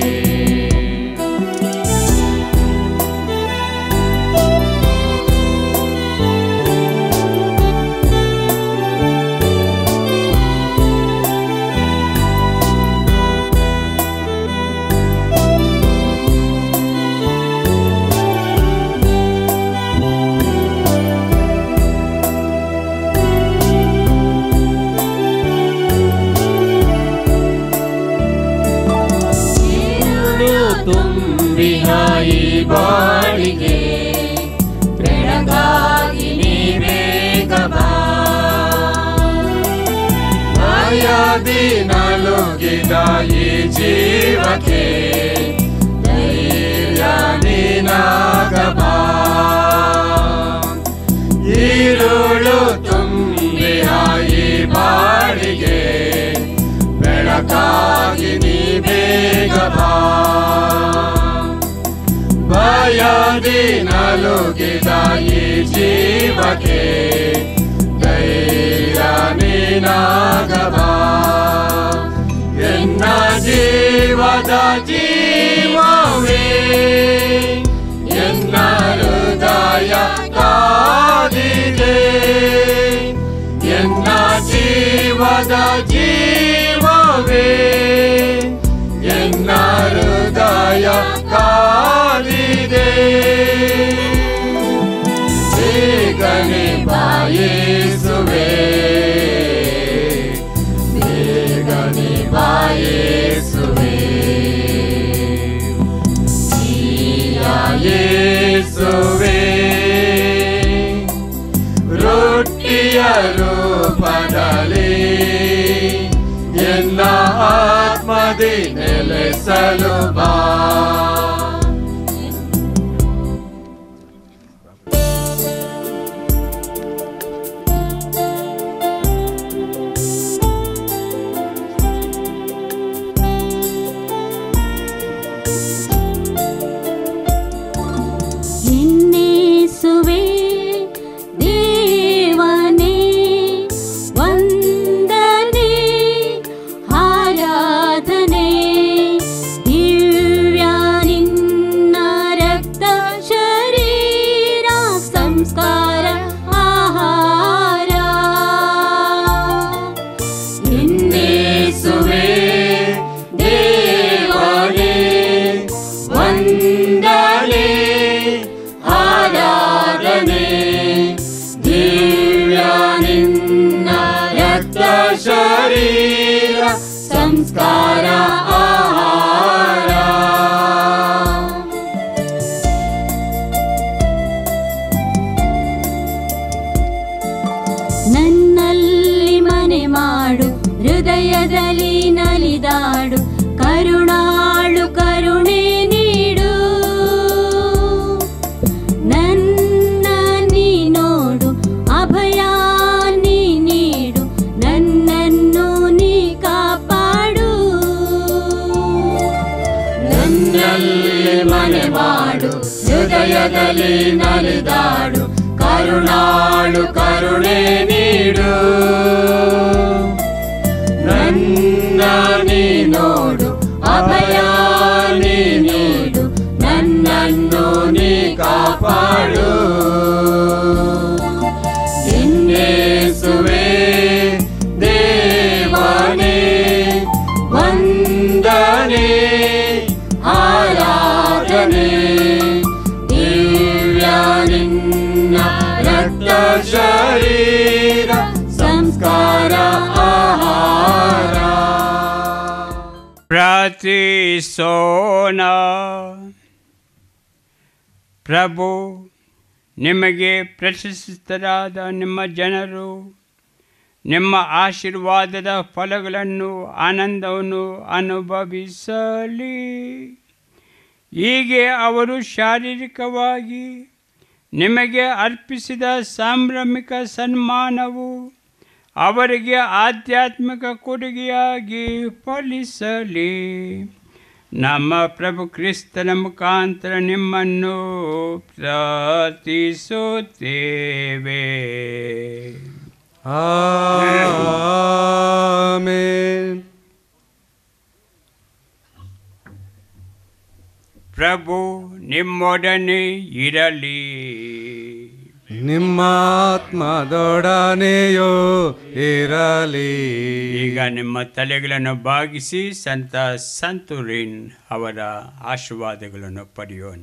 Speaker 3: ತುಂಬಿನ ಈ ಬಾಳಿಗೆ ಬೆಳಗಾಗಿ ನೀ ಬೇಗ ಬಾ ಭಯದಿ ನಲುಗಿದ ಈ ಜೀವಕ್ಕೆ ಧೈರ್ಯ ನೀನಾಗಬಾ ಈರುಳು ತುಂಬಿನ ಈ ಬಾಳಿಗೆ ಬೆಳಕಾಗಿ ನೀ ಬೇಗ ಬಾ ಭಯದಿ ನಲುಗಿದ ಈ ಜೀವಕ್ಕೆ ಧೈರ್ಯ ನೀನಾಗಬಾ ಎನ್ನ ಜೀವದ ಜೀವವೇ ಎನ್ನ ಹೃದಯ ಕಾದಿದೆ ತಾಯಿಯ ರೂಪದಲ್ಲಿ ಎನ್ನ ಆತ್ಮದಿ ನೆಲೆಸಲು ಬಾ
Speaker 19: ಎನ್ನೇಸುವೆ ದೇವನೇ ವಂದನೆ ಆರಾಧನೆ ದಿವ್ಯ ನಿನ್ನ ರಕ್ತ ಶರೀರ ಸಂಸ್ಕಾರ ಆಹಾರ
Speaker 3: ಎನ್ನೇಸುವೆ ದೇವನೇ ವಂದನೆ ಆರಾಧನೆ ದಿವ್ಯ ನಿನ್ನ ರಕ್ತ ಶರೀರ ಸಂಸ್ಕಾರ ಆಹಾರ
Speaker 19: ನನ್ನಲ್ಲಿ ಮನೆ ಮಾಡು ಹೃದಯದಲ್ಲಿ ನಲಿದಾಡು ಕರುಣಾಳು ಕರುಣೆ ನೀಡು ನನ್ನ ನೀ ನೋಡು ಅಭಯ ನೀ ನೀಡು ನನ್ನನ್ನು ನೀ ಕಾಪಾಡು
Speaker 3: ನನ್ನಲ್ಲಿ ಮನೆ ಮಾಡು ಹೃದಯದಲ್ಲಿ ನಲಿದಾಡು ಕರುಣಾಳು ಕರುಣೆ ನೀಡು ನನ್ನ ನೀ ನೋಡು ಅಭಯ ನೀ ನೀಡು ನನ್ನನ್ನು ನೀ ಕಾಪಾಡು ಎನ್ನೇಸುವೆ ದೇವನೇ ವಂದನೆ ಆರಾಧನೆ ದಿವ್ಯ ನಿನ್ನ ರಕ್ತ ಶರೀರ ಸಂಸ್ಕಾರ ಆಹಾರ
Speaker 5: ಪ್ರಾರ್ಥಿಸೋಣ ಪ್ರಭು ನಿಮಗೆ ಪ್ರಶಸ್ತಿತರಾದ ನಿಮ್ಮ ಜನರು ನಿಮ್ಮ ಆಶೀರ್ವಾದದ ಫಲಗಳನ್ನು ಆನಂದವನ್ನು ಅನುಭವಿಸಲಿ ಹೀಗೆ ಅವರು ಶಾರೀರಿಕವಾಗಿ ನಿಮಗೆ ಅರ್ಪಿಸಿದ ಸಾಂಭ್ರಮಿಕ ಸನ್ಮಾನವು ಅವರಿಗೆ ಆಧ್ಯಾತ್ಮಿಕ ಕೊಡುಗೆಯಾಗಿ ಫಲಿಸಲಿ ನಮ್ಮ ಪ್ರಭು ಕ್ರಿಸ್ತನ ಮುಖಾಂತರ ನಿಮ್ಮನ್ನು ಪ್ರಾರ್ಥಿಸುತ್ತೇವೆ
Speaker 6: ಆಮೇನ್
Speaker 5: ಪ್ರಭು ನಿಮ್ಮೊಡನೆ ಇರಲಿ
Speaker 6: ನಿಮ್ಮ ಆತ್ಮದೊಡನೆಯೋ ಇರಲಿ
Speaker 5: ಈಗ ನಿಮ್ಮ ತಲೆಗಳನ್ನು ಬಾಗಿಸಿ ಸಂತ ಸಂತುರಿನ್ ಅವರ ಆಶೀರ್ವಾದಗಳನ್ನು ಪಡೆಯೋಣ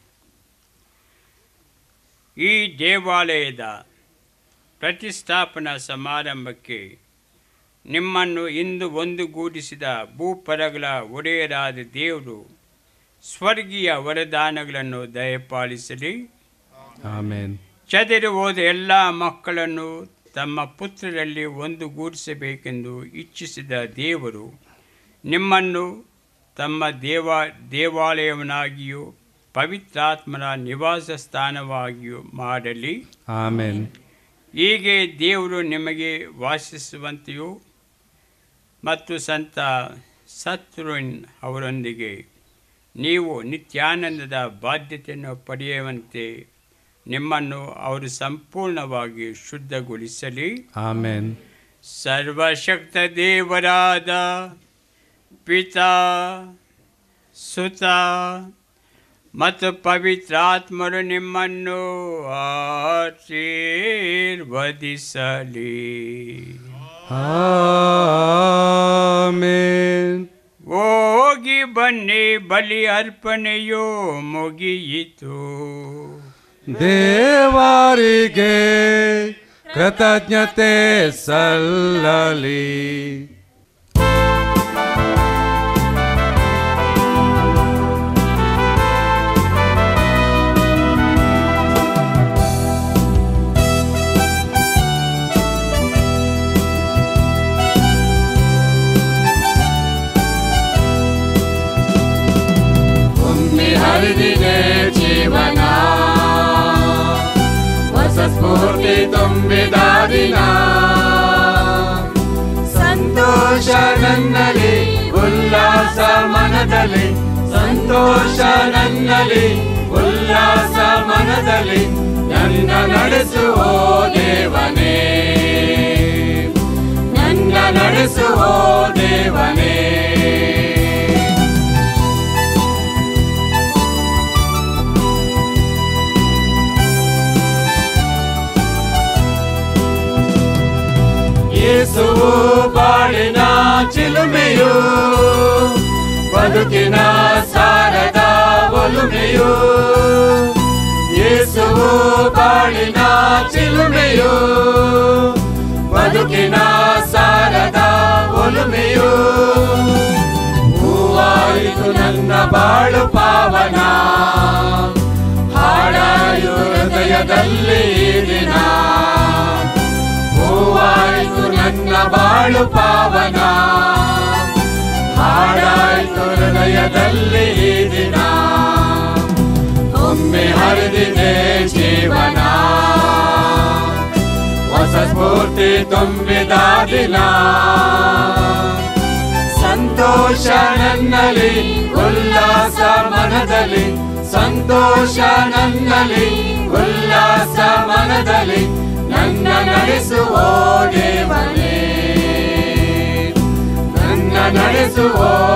Speaker 5: ಈ ದೇವಾಲಯದ ಪ್ರತಿಷ್ಠಾಪನಾ ಸಮಾರಂಭಕ್ಕೆ ನಿಮ್ಮನ್ನು ಇಂದು ಒಂದುಗೂಡಿಸಿದ ಭೂಪರಗಳ ಒಡೆಯರಾದ ದೇವರು ಸ್ವರ್ಗೀಯ ವರದಾನಗಳನ್ನು ದಯಪಾಲಿಸಲಿ
Speaker 6: ಆಮೇನ್
Speaker 5: ಚದರಿ ಹೋದ ಎಲ್ಲ ಮಕ್ಕಳನ್ನು ತಮ್ಮ ಪುತ್ರರಲ್ಲಿ ಒಂದುಗೂಡಿಸಬೇಕೆಂದು ಇಚ್ಛಿಸಿದ ದೇವರು ನಿಮ್ಮನ್ನು ತಮ್ಮ ದೇವ ದೇವಾಲಯವನ್ನಾಗಿಯೂ ಪವಿತ್ರಾತ್ಮನ ನಿವಾಸ ಸ್ಥಾನವಾಗಿಯೂ ಮಾಡಲಿ
Speaker 6: ಆಮೇನ್
Speaker 5: ಹೀಗೆ ದೇವರು ನಿಮಗೆ ವಾಸಿಸುವಂತೆಯೂ ಮತ್ತು ಸಂತ ಸತ್ರುನ್ ಅವರೊಂದಿಗೆ ನೀವು ನಿತ್ಯಾನಂದದ ಬಾಧ್ಯತೆಯನ್ನು ಪಡೆಯುವಂತೆ ನಿಮ್ಮನ್ನು ಅವರು ಸಂಪೂರ್ಣವಾಗಿ ಶುದ್ಧಗೊಳಿಸಲಿ
Speaker 6: ಆಮೇನ್
Speaker 5: ಸರ್ವಶಕ್ತ ದೇವರಾದ ಪಿತಾ ಸುತ ಮತ್ತು ಪವಿತ್ರಾತ್ಮರು ನಿಮ್ಮನ್ನು ಆಶೀರ್ವದಿಸಲಿ
Speaker 6: ಆಮೇನ್
Speaker 5: ಹೋಗಿ ಬನ್ನಿ ಬಲಿ ಅರ್ಪಣೆಯೋ ಮುಗಿಯಿತು
Speaker 6: ದೇವರಿಗೆ ಕೃತಜ್ಞತೆ ಸಲ್ಲಲಿ
Speaker 3: ತುಂಬಿದ ದಿನ ಸಂತೋಷ ನನ್ನಲ್ಲಿ ಉಲ್ಲಾಸ ಮನದಲ್ಲಿ ಸಂತೋಷ ನನ್ನಲ್ಲಿ ಉಲ್ಲಾಸ ಮನದಲ್ಲಿ ನನ್ನ ನಡೆಸುವ ದೇವನೇ ನನ್ನ ನಡೆಸುವ ದೇವನೇ ಯೇಸುವು ಬಾಳಿನ ಚಿಲುಮೆಯು ಬದುಕಿನ ಸಾರದ ಒಲುಮೆಯು ಯೇಸುವು ಬಾಳಿನ ಚಿಲುಮೆಯು ಬದುಕಿನ ಸಾರದ ಒಲುಮೆಯು ಹೂವಾಯಿತು ನನ್ನ ಬಾಳು ಪಾವನ ಹಾಡಾಯು ಹೃದಯದಲ್ಲಿ ಈ ದಿನ ಹೂವಾಯಿತು ನನ್ನ ಬಾಳು ಪಾವನ ಹಾಡಾಯಿತು ಹೃದಯದಲ್ಲಿ ಈ ದಿನ ಒಮ್ಮೆ ಹರಿದಿದೆ ಜೀವನ ಹೊಸ ಸ್ಫೂರ್ತಿ ತುಂಬಿದ ದಿನ ಸಂತೋಷ ನನ್ನಲ್ಲಿ ಉಲ್ಲಾಸ ಮನದಲ್ಲಿ ಸಂತೋಷ ನನ್ನಲ್ಲಿ ಉಲ್ಲಾಸ ಮನದಲ್ಲಿ ನನ್ನ ನಡೆಸುವ ದೇವನೇ ನನ್ನ ನಡೆಸುವ